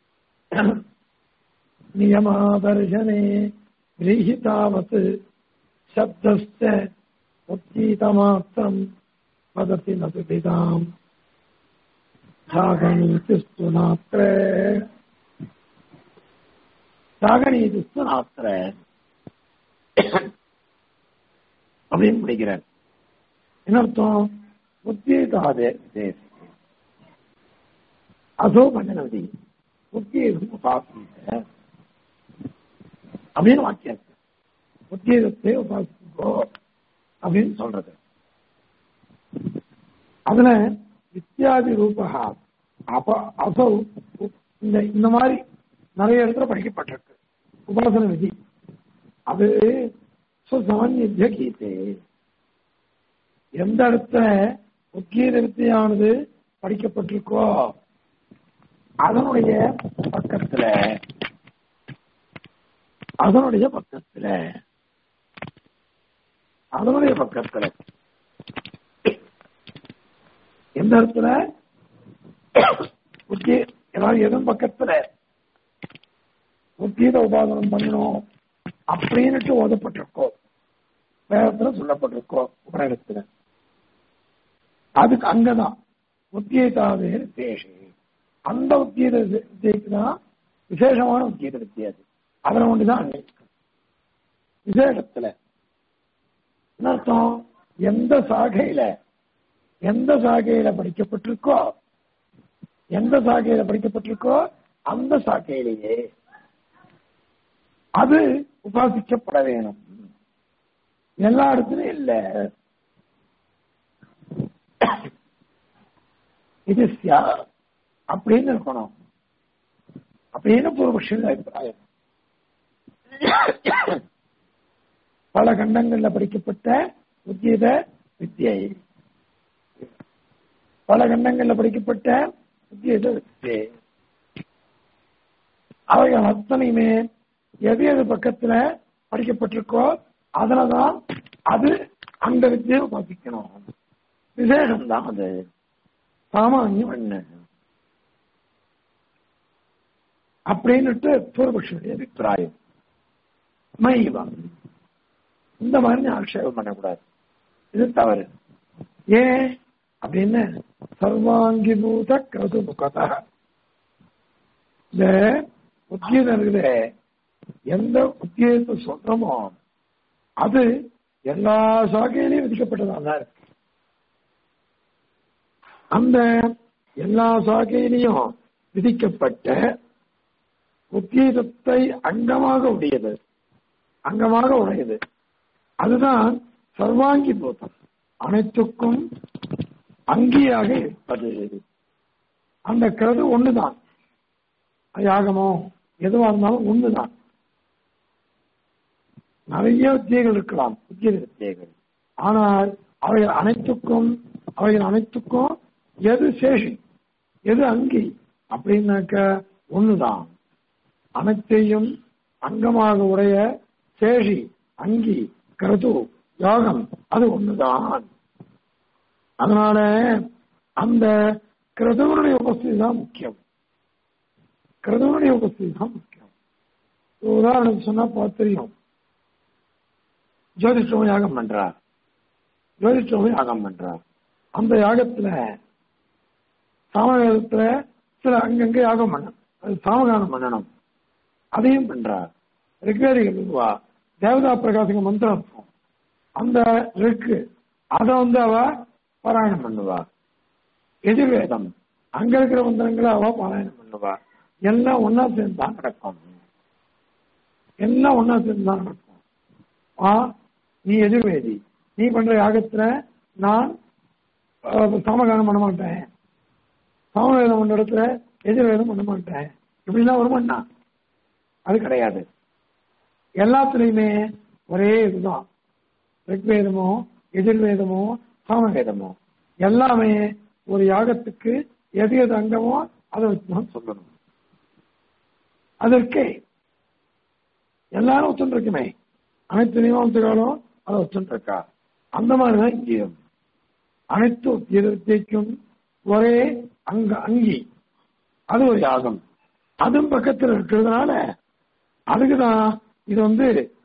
नियमादर्शने गृहीतावत् शब्दश्च उद्गीतमात्रम् वदति न सुविदाम् சாகனீதிஸ்து நாத்திர சாகனீதிஸ்து நாத்திர அப்படின்னு முடிக்கிறார் என்ன அர்த்தம் உத்தேதாதே அதோ மன்னனதி உத்தேதம் உபாசித்த அப்படின்னு வாக்கியம் இருக்கு. உத்தேதத்தை உபாசிக்கோ அப்படின்னு சொல்றது அதுல வித்தியாதி ரூபகா அப்ப அசௌ இந்த இந்த மாதிரி நிறைய இடத்துல படிக்கப்பட்டிருக்கு உபாசன விதி அது சுசமன்ய கீதை எந்த இடத்துல உத்கீத வித்தியானது படிக்கப்பட்டிருக்கோ அதனுடைய பக்கத்துல அதனுடைய பக்கத்துல அதனுடைய பக்கத்துல எந்த இடத்துல உத்தி ஏதாவது எதுவும் பக்கத்துல உத்தீத உபாதனம் பண்ணணும் அப்படின்னுட்டு ஓதப்பட்டிருக்கோ வேதத்துல சொல்லப்பட்டிருக்கோ உபநிடத்துல அதுக்கு அங்கதான் உத்தியதாவே தேசே அந்த உத்தியத வித்தியைக்கு தான் விசேஷமான உத்தியத வித்தியை அது அதுல ஒன்றுதான் அன்னைக்கும் விசேஷத்துல என்ன அர்த்தம் எந்த சாகையில எந்த சாகையில படிக்கப்பட்டிருக்கோ எந்த சாகையில படிக்கப்பட்டிருக்கோ அந்த சாக்கையிலேயே அது உபாசிக்கப்பட வேணும் எல்லா இடத்துலயும் இல்ல இது சியா அப்படின்னு இருக்கணும் அப்படின்னு பூர்வபக்ஷன் அபிப்பிராயம் பல கண்டங்கள்ல படிக்கப்பட்ட உத்தியத வித்தியை பல கண்டங்கள்ல படிக்கப்பட்ட உத்தியத வித்தியை அவைகள் அத்தனையுமே எது எது பக்கத்துல படிக்கப்பட்டிருக்கோ அதுலதான் அது அந்த வித்தியை உபாசிக்கணும் விசேஷம் தான் அது சாமானியம் என்ன அப்படின்னுட்டு பூர்வபக்ஷனுடைய அபிப்பிராயம் மைவம் இந்த மாதிரி ஆட்சேபம் பண்ணக்கூடாது இது தவறு ஏன் அப்படின்னு சர்வாங்கிபூத கிரது முகதா இந்த உத்தியோகம் இருக்குது எந்த உத்தியோகத்தை சொல்றோமோ அது எல்லா சாகையிலையும் விதிக்கப்பட்டதாக தான் இருக்கு அந்த எல்லா சாகையிலையும் விதிக்கப்பட்ட உத்தீதத்தை அங்கமாக உடையது அங்கமாக உடையது அதுதான் சர்வாங்கி பூதம் அனைத்துக்கும் அங்கியாக இருப்பது அந்த கருது ஒண்ணுதான் யாகமோ எதுவா இருந்தாலும் ஒண்ணுதான் நிறைய வித்தியைகள் இருக்கலாம் உத்திய வித்தியைகள் ஆனால் அவைகள் அனைத்துக்கும் அவைகள் அனைத்துக்கும் எது சேஷி எது அங்கி அப்படின்னாக்க ஒண்ணுதான் அனைத்தையும் அங்கமாக உடைய சேஷி அங்கி கருது யோகம் அது ஒண்ணுதான் அதனால அந்த கிருதவனுடைய உபஸ்திதி தான் முக்கியம் கிருதவனுடைய உபஸ்திதி தான் முக்கியம் ஒரு உதாரணம் சொன்னா பார்த்து தெரியும் ஜோதிஷ்டம யாகம் பண்றார் ஜோதிஷ்டம யாகம் பண்றார் அந்த யாகத்துல சாமவேதத்துல சில அங்கங்க யாகம் பண்ணணும் அது சாமகானம் பண்ணணும் அதையும் பண்றார் ரிக்வேதிகள் இதுவா தேவதா பிரகாசிக மந்திரம் இருக்கும் அந்த ரிக்கு அதை வந்து அவ பாராயணம் பண்ணுவா எதிர்வேதம் அங்க இருக்கிற மந்திரங்களை அவ பாராயணம் பண்ணுவா எல்லாம் ஒன்னா சேர்ந்து தான் நடக்கும் எல்லாம் ஒன்னா சேர்ந்து தான் நடக்கும் ஆ நீ எதிர்வேதி நீ பண்ற யாகத்துல நான் சாமகானம் பண்ண மாட்டேன் சாமவேதம் பண்ற இடத்துல எதிர்வேதம் பண்ண மாட்டேன் இப்படிலாம் வருமாண்ணா அது கிடையாது எல்லாத்துலயுமே ஒரே இதுதான் ரிக்வேதமோ எதிர்வேதமோ சாமவேதமோ எல்லாமே ஒரு யாகத்துக்கு எது எது அங்கமோ அதை வச்சுதான் சொல்லணும் அதற்கு எல்லாரும் ஒத்துருக்குமே அனைத்து நியமத்துகளும் அதை ஒத்துருக்கா அந்த மாதிரிதான் இங்கேயும் அனைத்து வித்தியக்கும் ஒரே அங்க அங்கி அது ஒரு யாகம் அதுவும் பக்கத்தில் இருக்கிறதுனால அதுக்குதான் இது வந்து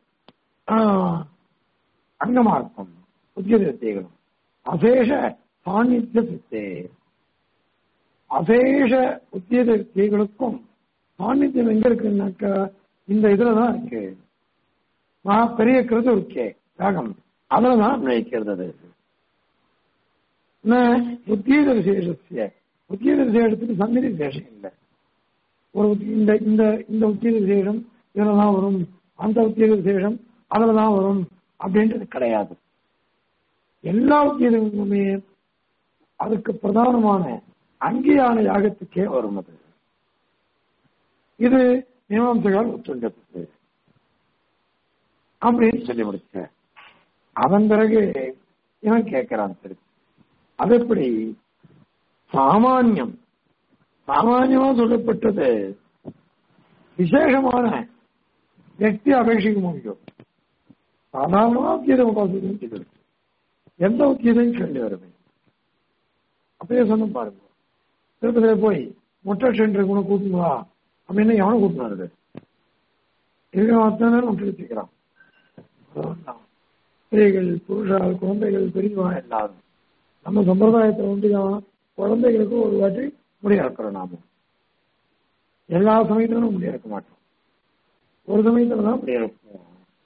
அங்கமா இருக்கும் உத்தியோக வித்தியகளும் அசேஷ சாநித்திய சித்தே அசேஷ உத்தியோக வித்தியகளுக்கும் சாநித்தியம் எங்க இருக்குன்னாக்கா இந்த இதுலதான் இருக்கு நான் பெரிய கிருது இருக்கே யாகம் அதுலதான் நினைக்கிறது அது என்ன உத்தீத விசேஷத்திய உத்தீத விசேஷத்துக்கு சந்நிதி விசேஷம் இல்லை ஒரு உத்தி- இந்த இந்த இந்த உத்தீத விசேஷம் இதுல தான் வரும் அந்த உத்தீத விசேஷம் அதுல தான் வரும் அப்படின்றது கிடையாது எல்லா உத்தீதங்களுமே அதுக்கு பிரதானமான அங்கீயான யாகத்துக்கே வரும் அது இது மீமாம்சகால் ஒத்துண்டது அப்படின்னு சொல்லி முடிச்ச அதன் பிறகு இவன் கேட்கிறான் சரி அது எப்படி சாமானியம் சாமானியமா சொல்லப்பட்டது விசேஷமான व्यक्ति அபேட்சிக்க முடியும் சாதாரணமா கீதை உபாசனம் செய்து எந்த கீதையும் சொல்லி வருமே அப்படியே சொன்ன பாருங்க திருப்பதியில போய் முட்டை சென்று கூட கூட்டுங்களா அப்படின்னு எவனை கூட்டினாரு இருக்கிற அத்தனை நேரம் முட்டை வச்சுக்கிறான் ஸ்திரீகள் புருஷால் குழந்தைகள் பெரியவா எல்லாரும் நம்ம சம்பிரதாயத்துல வந்து குழந்தைகளுக்கு ஒரு வாட்டி முடிய இருக்கிறோம் நாம எல்லா சமயத்திலும் முடிய இருக்க மாட்டோம் ஒரு சமயத்துல தான் அப்படி இருக்கும்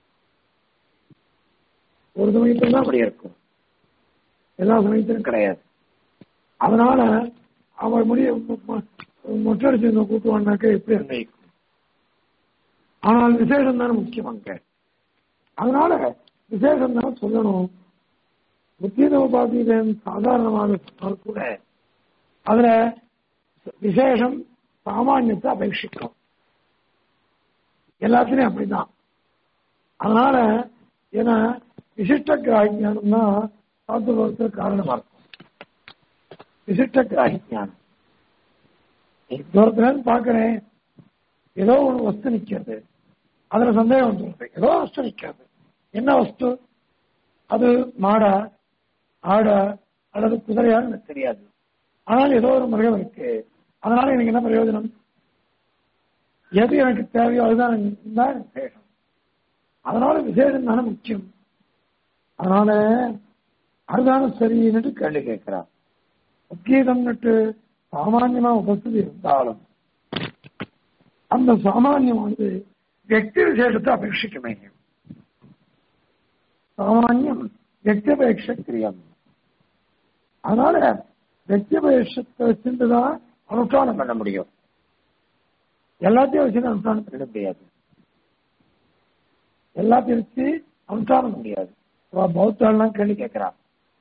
ஒரு சமயத்துல தான் அப்படி இருக்கும் எல்லா சமயத்திலும் கிடையாது அதனால அவன் முடிய மொட்டடிச்சு கூட்டுவான்னாக்க எப்படி நிர்ணயிக்கும் ஆனால் விசேஷம் தானே முக்கியம் அங்க அதனால விசேஷம் தான் சொல்லணும் புத்தீத உபாதீதன் சாதாரணமாக சொன்னால் கூட அதுல விசேஷம் சாமானியத்தை அபேட்சிக்கும் எல்லாத்துலயும் அப்படிதான் அதனால ஏன்னா விசிஷ்ட கிராகிஞானம் தான் சாத்துவத்துக்கு காரணமா இருக்கும் விசிஷ்ட கிராகிஞானம் தூரத்துல பாக்குறேன் ஏதோ ஒரு வஸ்து நிக்கிறது அதுல சந்தேகம் வந்துருக்கு ஏதோ வஸ்து நிக்கிறது என்ன வஸ்து அது மாடா ஆடா அல்லது குதிரையான்னு எனக்கு தெரியாது ஆனால் ஏதோ ஒரு மிருகம் இருக்கு அதனால எனக்கு என்ன பிரயோஜனம் எது எனக்கு தேவையோ அதுதான் தான் எனக்கு விசேஷம் அதனால விசேஷம் தானே முக்கியம் அதனால அதுதானே சரின்னு கேள்வி கேட்கிறார் உத்கீதம்னுட்டு சாமான்யமா உபஸ்திதி இருந்தாலும் அந்த சாமானியமானது വ്യക്തി விசேஷத்தை அபேட்சிக்குமே சாமானியம் വ്യക്തിപേക്ഷ கிரியம் அதனால വ്യക്തിപേക്ഷத்தை வச்சுட்டுதான் அனுஷ்டானம் பண்ண முடியும் எல்லாத்தையும் வச்சு அனுஷ்டானம் பண்ணிட முடியாது எல்லாத்தையும் வச்சு அனுஷ்டானம் முடியாது பௌத்தாலாம் கேள்வி கேட்கிறான்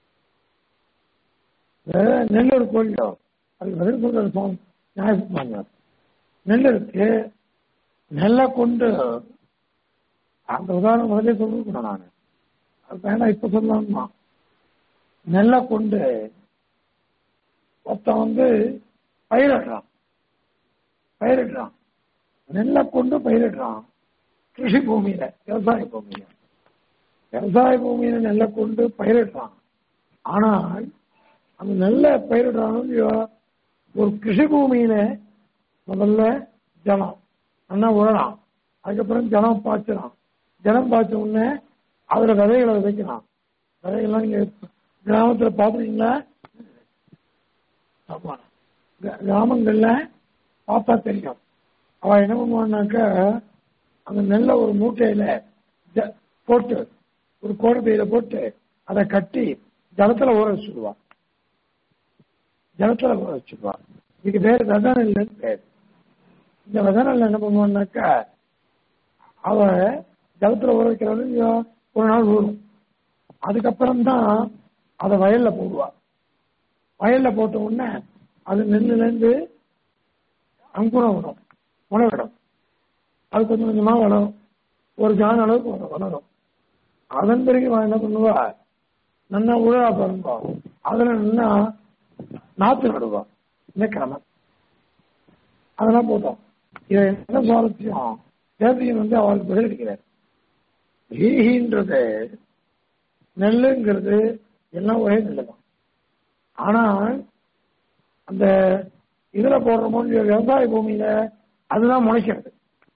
நெல் ஒரு கோழியோ அதுக்கு பதில் சொல்ற சுவாமி நியாயமாங்க நெல் இருக்கு நெல்லை கொண்டு அந்த உதாரணம் முதலே சொல்லிருக்கணும் நான் அது வேணாம் இப்ப சொல்லலாமா நெல்லை கொண்டு ஒருத்தன் வந்து பயிரிடுறான் பயிரிடுறான் நெல்லை கொண்டு பயிரிடுறான் கிருஷி பூமியில விவசாய பூமியில விவசாய பூமியில நெல்லை கொண்டு பயிரிடுறான் ஆனால் அந்த நெல்லை பயிரிடுறானோ இல்லையோ ஒரு கிருஷி பூமியில முதல்ல ஜலம் நல்லா உழலாம் அதுக்கப்புறம் ஜலம் பாய்ச்சலாம் ஜலம் பாய்ச்ச உடனே அதுல விதைகளை விதைக்கலாம் விதைகள்லாம் நீங்க கிராமத்துல பாத்துருக்கீங்களா ஆமா கிராமங்கள்ல பார்த்தா தெரியும் அவ என்ன பண்ணுவான்னாக்க அந்த நெல்லை ஒரு மூட்டையில போட்டு ஒரு கோடை பையில போட்டு அதை கட்டி ஜலத்துல ஊற வச்சுடுவா ஜலத்துல ஊற வச்சுடுவா இதுக்கு பேர் வித நெல்லுன்னு பேர் இந்த வித நெல் என்ன பண்ணுவான்னாக்கா அவ ஜலத்துல ஊற வைக்கிறது ஒரு நாள் ஊறும் அதுக்கப்புறம் தான் அதை வயல்ல போடுவா வயல்ல போட்ட உடனே அது நெல்லுல இருந்து அங்குரம் வரும் முளைவிடும் அது கொஞ்சம் கொஞ்சமா வளரும் ஒரு ஜான் அளவுக்கு வளரும் அதன் பிறகு என்ன பண்ணுவா நல்லா உழவா பாருங்க அதுல நல்லா நாத்து நடுவா இந்த கிழமை அதெல்லாம் போட்டோம் இதை என்ன சுவாரஸ்யம் தேவதையன் வந்து அவளுக்கு பதிலளிக்கிறார் ஈகின்றது நெல்லுங்கிறது எல்லாம் ஒரே நெல்லு தான் ஆனால் அந்த இதுல போடுறோமோ விவசாய பூமியில அதுதான் முளைக்கிறது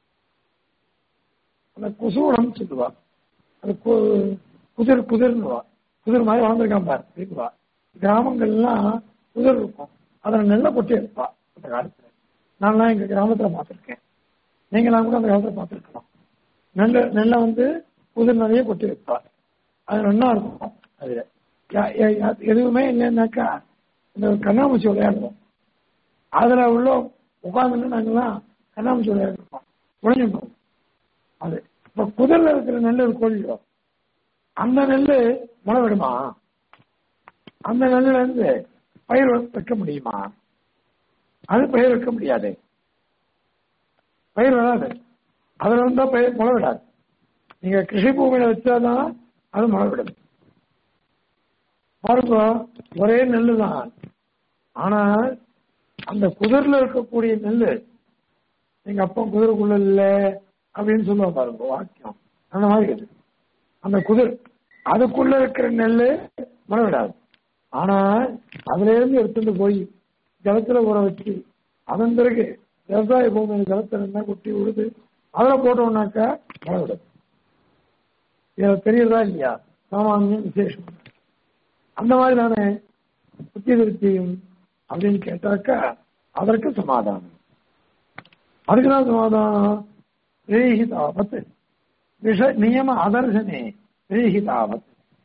அந்த குசூரம் சொல்லுவா அது குதிர் குதிர்னுவா குதிர் மாதிரி வளர்ந்துருக்கான் பாரு இருக்குவா கிராமங்கள்லாம் குதிர் இருக்கும் அதில் நெல்லை கொட்டி எடுப்பா அந்த காலத்துல நான்லாம் எங்க கிராமத்துல பார்த்துருக்கேன் நீங்களாம் கூட அந்த காலத்துல பார்த்துருக்கலாம் நெல் நெல்லை வந்து குதிர் நிறைய கொட்டி வைப்பா அது நல்லா இருக்கும் அதுல யா- யா- யா- எதுவுமே இல்லைன்னாக்கா இந்த கண்ணாமூச்சி விளையாடுவோம் அதுல உள்ள உட்காந்துட்டு நாங்கெல்லாம் கண்ணாமூச்சி விளையாடுறோம் உழைஞ்சிட்டோம் அது இப்ப குதிரில் இருக்கிற நெல் ஒரு கோழியோ அந்த நெல் முளை விடுமா அந்த நெல்லுல இருந்து பயிர் வைக்க முடியுமா அது பயிர் வைக்க முடியாது பயிர் வராது அதுல இருந்தா பயிர் முளை விடாது நீங்க கிருஷி பூமியில வச்சாதான் அது முளை விடும் பாருங்க ஒரே நெல்லு தான் ஆனால் அந்த குதிரில் இருக்கக்கூடிய நெல்லு எங்க அப்பா குதிரைக்குள்ள இல்ல அப்படின்னு சொல்லுவா பாருங்க வாக்கியம் அந்த மாதிரி இது அந்த குதிர் அதுக்குள்ள இருக்கிற நெல்லு முளை விடாது ஆனா அதுல இருந்து எடுத்துட்டு போய் ஜலத்துல ஊற வச்சு அதன் பிறகு விவசாய பூமியில ஜலத்துல இருந்தா கொட்டி விடுது அதுல போட்டோம்னாக்கா மழை விடுது இது தெரியுதா இல்லையா சாமானியம் விசேஷம் அந்த மாதிரி தானே புத்தி திருப்தியும் அப்படின்னு கேட்டாக்கா அதற்கு சமாதானம் அதுக்குதான் சமாதானம் ரீஹிதாவத் விஷ நியம அதர்சனே ரீஹிதாவத்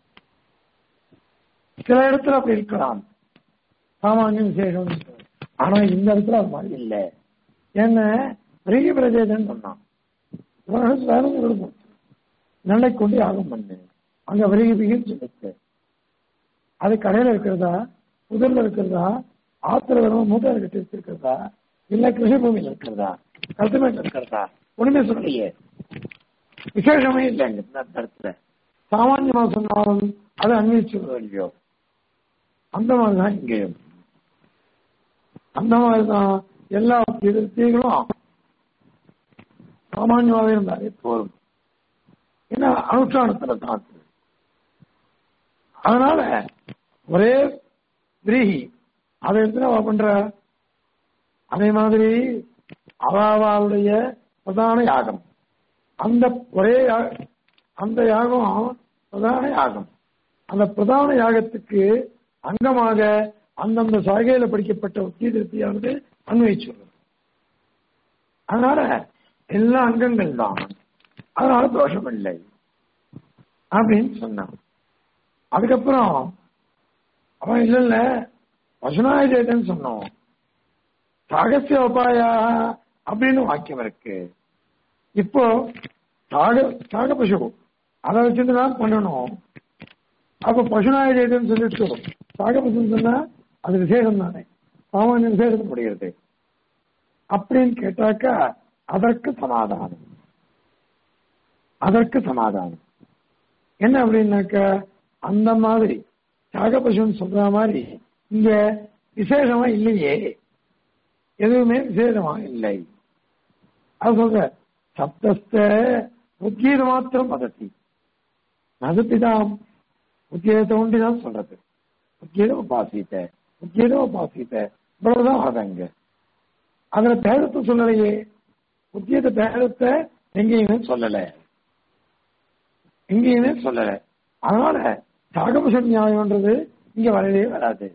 சில இடத்துல அப்படி இருக்கலாம் சாமானியம் விசேஷம் ஆனா இந்த இடத்துல அது மாதிரி இல்லை ஏன்னா ரீகி பிரதேசம் சொன்னான் இவர்கள் வேற விடுவோம் நல்லை கொண்டு யாகம் பண்ணு அங்க விரிகி பிகின்னு சொல்லிச்சு அது கடையில இருக்கிறதா புதர்ல இருக்கிறதா ஆத்திர வெறும் மூட்டை கட்டி வச்சிருக்கிறதா இல்ல கிருஷி பூமியில இருக்கிறதா கல்டிமேட் இருக்கிறதா ஒண்ணுமே சொல்லலையே விசேஷமே இல்லைங்க இந்த இடத்துல சாமானியமா சொன்னாலும் அதை அன்வயிச்சு இல்லையோ அந்த மாதிரிதான் இங்கேயும் அந்த மாதிரிதான் எல்லா திருப்திகளும் சாமானியமாவே இருந்தாலே போதும் ஏன்னா அனுஷ்டானத்துல தான் இருக்கு. அதனால ஒரே விரீகி அதை எடுத்து அவ பண்ற அதே மாதிரி அவாவாளுடைய பிரதான யாகம் அந்த ஒரே யா- அந்த யாகம் பிரதான யாகம் அந்த பிரதான யாகத்துக்கு அங்கமாக அந்தந்த சாகையில படிக்கப்பட்ட உத்தி திருப்தியானது அன்வயிச்சுள்ளது அதனால எல்லா அங்கங்கள் தான் அதனால தோஷம் இல்லை அப்படின்னு சொன்னான் அதுக்கப்புறம் அவன் இல்ல இல்ல வசனாயுதேன்னு சொன்னோம் சாகசிய உபாயா அப்படின்னு வாக்கியம் இருக்கு இப்போ சாக சாக பசு அதை வச்சுட்டு தான் பண்ணணும் அப்ப பசுநாயுதேன்னு சொல்லிட்டு சாக பசுன்னு சொன்னா அது விசேஷம் தானே சாமானிய விசேஷம் முடிகிறது அப்படின்னு கேட்டாக்கா அதற்கு சமாதானம் அதற்கு சமாதானம் என்ன அப்படின்னாக்க அந்த மாதிரி சாகபசுன்னு சொல்ற மாதிரி இங்க விசேஷமா இல்லையே எதுவுமே விசேஷமா இல்லை அது சொல்ற சப்தஸ்த உத்கீத மாத்திரம் பதத்தி நதுப்பிதாம் உத்கீதத்தை ஒண்டி தான் சொல்றது உத்கீதம் உபாசித்த உத்கீதம் உபாசித்த இவ்வளவுதான் வருது அங்க அதுல பேதத்தை சொல்லலையே உத்கீத பேதத்தை எங்கேயுமே சொல்லல எங்கேயுமே சொல்லல அதனால சாகபுஷ நியாயம்ன்றது இங்க வரவே வராது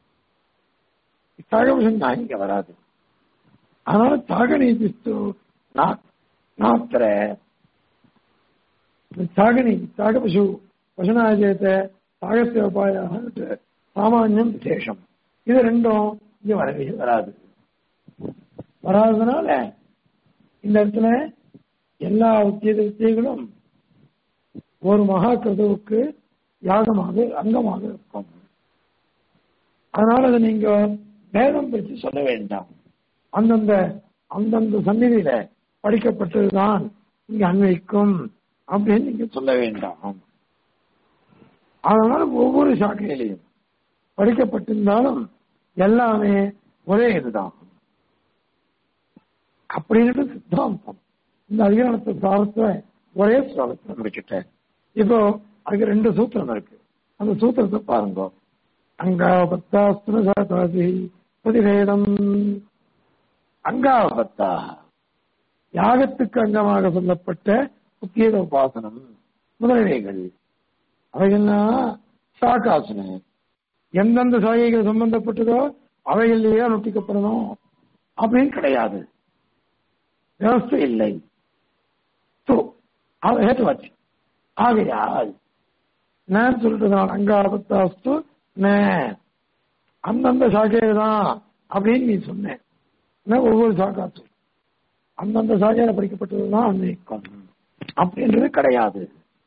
சாகபுஷ நியாயம் இங்க வராது அதனால தாக நீதிஸ்து நாத்திர சாகனி சாகபசு பசுநாயகத்தை சாகசிய உபாயாக சாமானியம் விசேஷம் இது ரெண்டும் இங்க வரவே வராது வராததுனால இந்த இடத்துல எல்லா உத்திய வித்தியங்களும் ஒரு மகா கிருதுவுக்கு யாகமாக அங்கமாக இருக்கும் அதனால அதை நீங்க வேதம் பற்றி சொல்ல வேண்டாம் அந்தந்த அந்தந்த சந்நிதியில படிக்கப்பட்டதுதான் இங்க அன்வைக்கும் அப்படின்னு நீங்க சொல்ல வேண்டாம் அதனால ஒவ்வொரு சாக்கையிலையும் படிக்கப்பட்டிருந்தாலும் எல்லாமே ஒரே இதுதான் அப்படின்னு சித்தாந்தம் இந்த அதிகாரத்தை சாரத்தை ஒரே ஸ்லோகத்துல முடிக்கிட்டேன் இப்போ அதுக்கு ரெண்டு சூத்திரம் இருக்கு அந்த சூத்திரத்தை பாருங்க அங்காபத்தாஸ்திரசாதி பிரதிவேதம் அங்காபத்தா யாகத்துக்கு அங்கமாக சொல்லப்பட்ட முக்கிய உபாசனம் முதலியவைகள் அவைகள்லாம் சாகாசனம் எந்தெந்த சாகைகள் சம்பந்தப்பட்டதோ அவைகள்லயே அனுஷ்டிக்கப்படணும் அப்படின்னு கிடையாது விவஸ்தை இல்லை ஹேத்துவாச்சு ஆகையால் நான் சொல்லிட்டு அங்காபத்தாஸ்து நே அந்தந்த சாக்கையில தான் அப்படின்னு நீ சொன்ன என்ன ஒவ்வொரு சாக்காத்து அந்தந்த சாக்கையில படிக்கப்பட்டதுதான் அன்னைக்கும் அப்படின்றது கிடையாது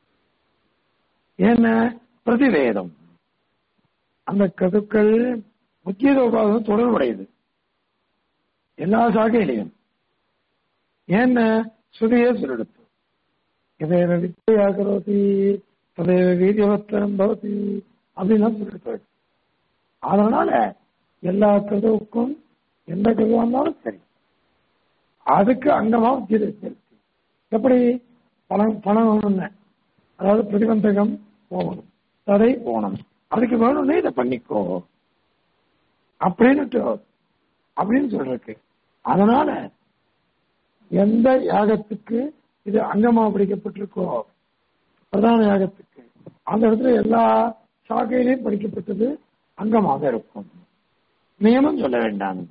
என்ன பிரதிவேதம் அந்த கருக்கள் முக்கிய உபாதம் தொடர்புடையது எல்லா சாக்கையிலையும் ஏன்னா சுதியே சொல்லெடுத்து இதைய வித்தையா கரோதி ததைய வீரியவத்திரம் பவதி அப்படின்லாம் சொல்லிட்டு அதனால எல்லா கருவுக்கும் எந்த கருவா இருந்தாலும் சரி அதுக்கு அங்கமா உத்தியோகம் எப்படி பணம் பணம் வேணும்னு அதாவது பிரதிபந்தகம் போகணும் தடை போகணும் அதுக்கு வேணும்னே இதை பண்ணிக்கோ அப்படின்னு அப்படின்னு சொல்றதுக்கு அதனால எந்த யாகத்துக்கு இது அங்கமா படிக்கப்பட்டிருக்கோ பிரதான யாகத்துக்கு அந்த இடத்துல எல்லா சாக்கையிலையும் படிக்கப்பட்டது அங்கமாக இருக்கும் நியமம் சொல்ல வேண்டாம்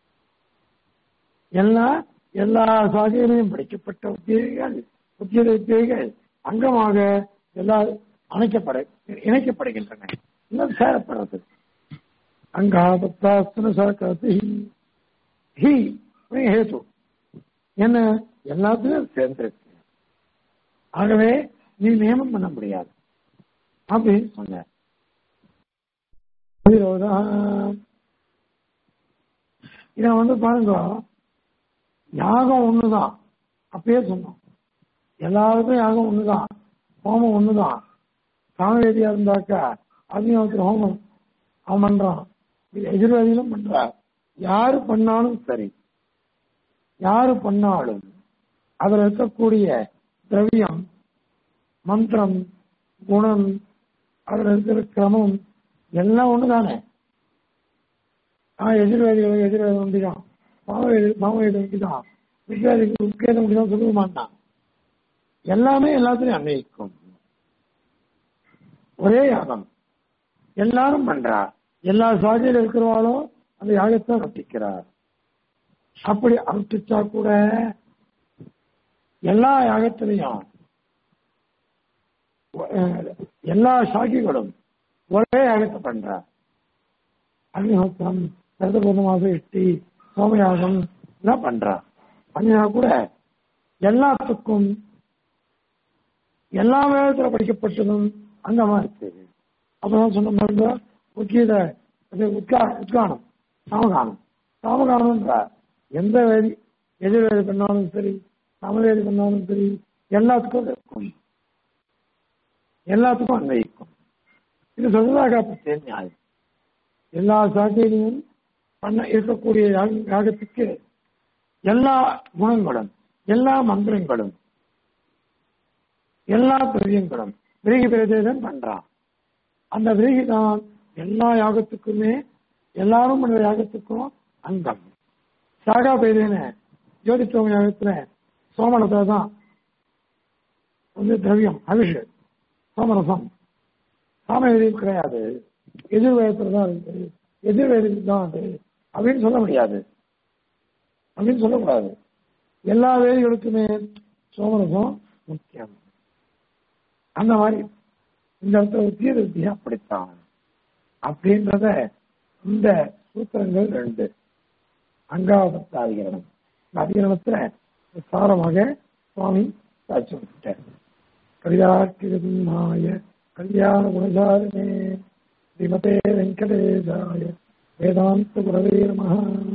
எல்லா எல்லா சாகையிலையும் படிக்கப்பட்ட உத்தியோகிகள் உத்தியோக உத்தியோகிகள் அங்கமாக எல்லா அணைக்கப்பட இணைக்கப்படுகின்றன இன்னும் சேரப்படுறது அங்காபத்தாஸ்தன சாக்காத்து ஹி ஹேது என்ன எல்லாத்துலயும் சேர்ந்திருக்கு ஆகவே நீ நியமம் பண்ண முடியாது அப்படின்னு சொன்ன இத வந்து பாருங்க யாகம் ஒண்ணுதான் அப்பயே சொன்னோம் எல்லாருக்கும் யாகம் ஒண்ணுதான் ஹோமம் ஒண்ணுதான் சாமவேதியா இருந்தாக்கா அக்னிஹோத்திர ஹோமம் அவன் பண்றான் எதிர்வாதிகளும் பண்றா யாரு பண்ணாலும் சரி யாரு பண்ணாலும் அதுல இருக்கக்கூடிய திரவியம் மந்திரம் குணம் அதுல இருக்கிற கிரமம் எல்லாம் ஒண்ணுதானே ஆஹ் எதிர்வாதிகள் எதிர்வாதி ஒன்றிதான் பாவவேதி பாவவேதி ஒன்றிதான் வித்யாதிக்கு உட்கேதம் ஒன்றிதான் சொல்ல மாட்டான் எல்லாமே எல்லாத்துலயும் அன்வயிக்கும் ஒரே யாகம் எல்லாரும் பண்றா எல்லா சாதியில இருக்கிறவாலும் அந்த யாகத்தை அனுஷ்டிக்கிறார் அப்படி அனுஷ்டிச்சா கூட எல்லா யாகத்திலையும் எல்லா சாகிகளும் ஒரே யாகத்தை பண்றா அக்னிஹோத்திரம் கருதபூர்ண மாசம் எட்டி சோமயாகம் எல்லாம் பண்றா பண்ணினா கூட எல்லாத்துக்கும் எல்லா வேதத்துல படிக்கப்பட்டதும் அங்கமா இருக்கு அப்பதான் சொன்ன மாதிரி முக்கியத உத்கா உத்கானம் சாமகானம் சாமகானம்ன்ற எந்த வேதி எதிர்வேதி பண்ணாலும் சரி சமவேதி பண்ணாலும் சரி எல்லாத்துக்கும் இருக்கும் எல்லாத்துக்கும் அன்வயிக்கும் இது சொல்றதாக பற்றிய நியாயம் எல்லா சாட்சியிலையும் பண்ண இருக்கக்கூடிய யாகத்துக்கு எல்லா குணங்களும் எல்லா மந்திரங்களும் எல்லா திரவியங்களும் விரகி பிரதேசம் பண்றான் அந்த விரகி தான் எல்லா யாகத்துக்குமே எல்லாரும் பண்ற யாகத்துக்கும் அங்கம் சாகா பெய்தேன ஜோதித்தோம யாகத்துல சோமரத்துல தான் வந்து திரவியம் அபிஷு சோமரசம் சாமவேதியும் கிடையாது எதிர்வேதத்துல தான் இருக்கு எதிர்வேதத்துக்கு தான் அது அப்படின்னு சொல்ல முடியாது அப்படின்னு சொல்லக்கூடாது எல்லா வேதிகளுக்குமே சோமரசம் முக்கியம் அந்த மாதிரி இந்த இடத்துல உத்திய வித்தியா அப்படித்தான் அப்படின்றத இந்த சூத்திரங்கள் ரெண்டு அங்காவதத்த அதிகரணம் இந்த அதிகரணத்துல சாரமாக சுவாமி சாட்சி விட்டார் கவிதாக்கிருமாய கல்யாண குணசாரினே ஸ்ரீமதே வெங்கடேசாய வேதாந்த குரவே நம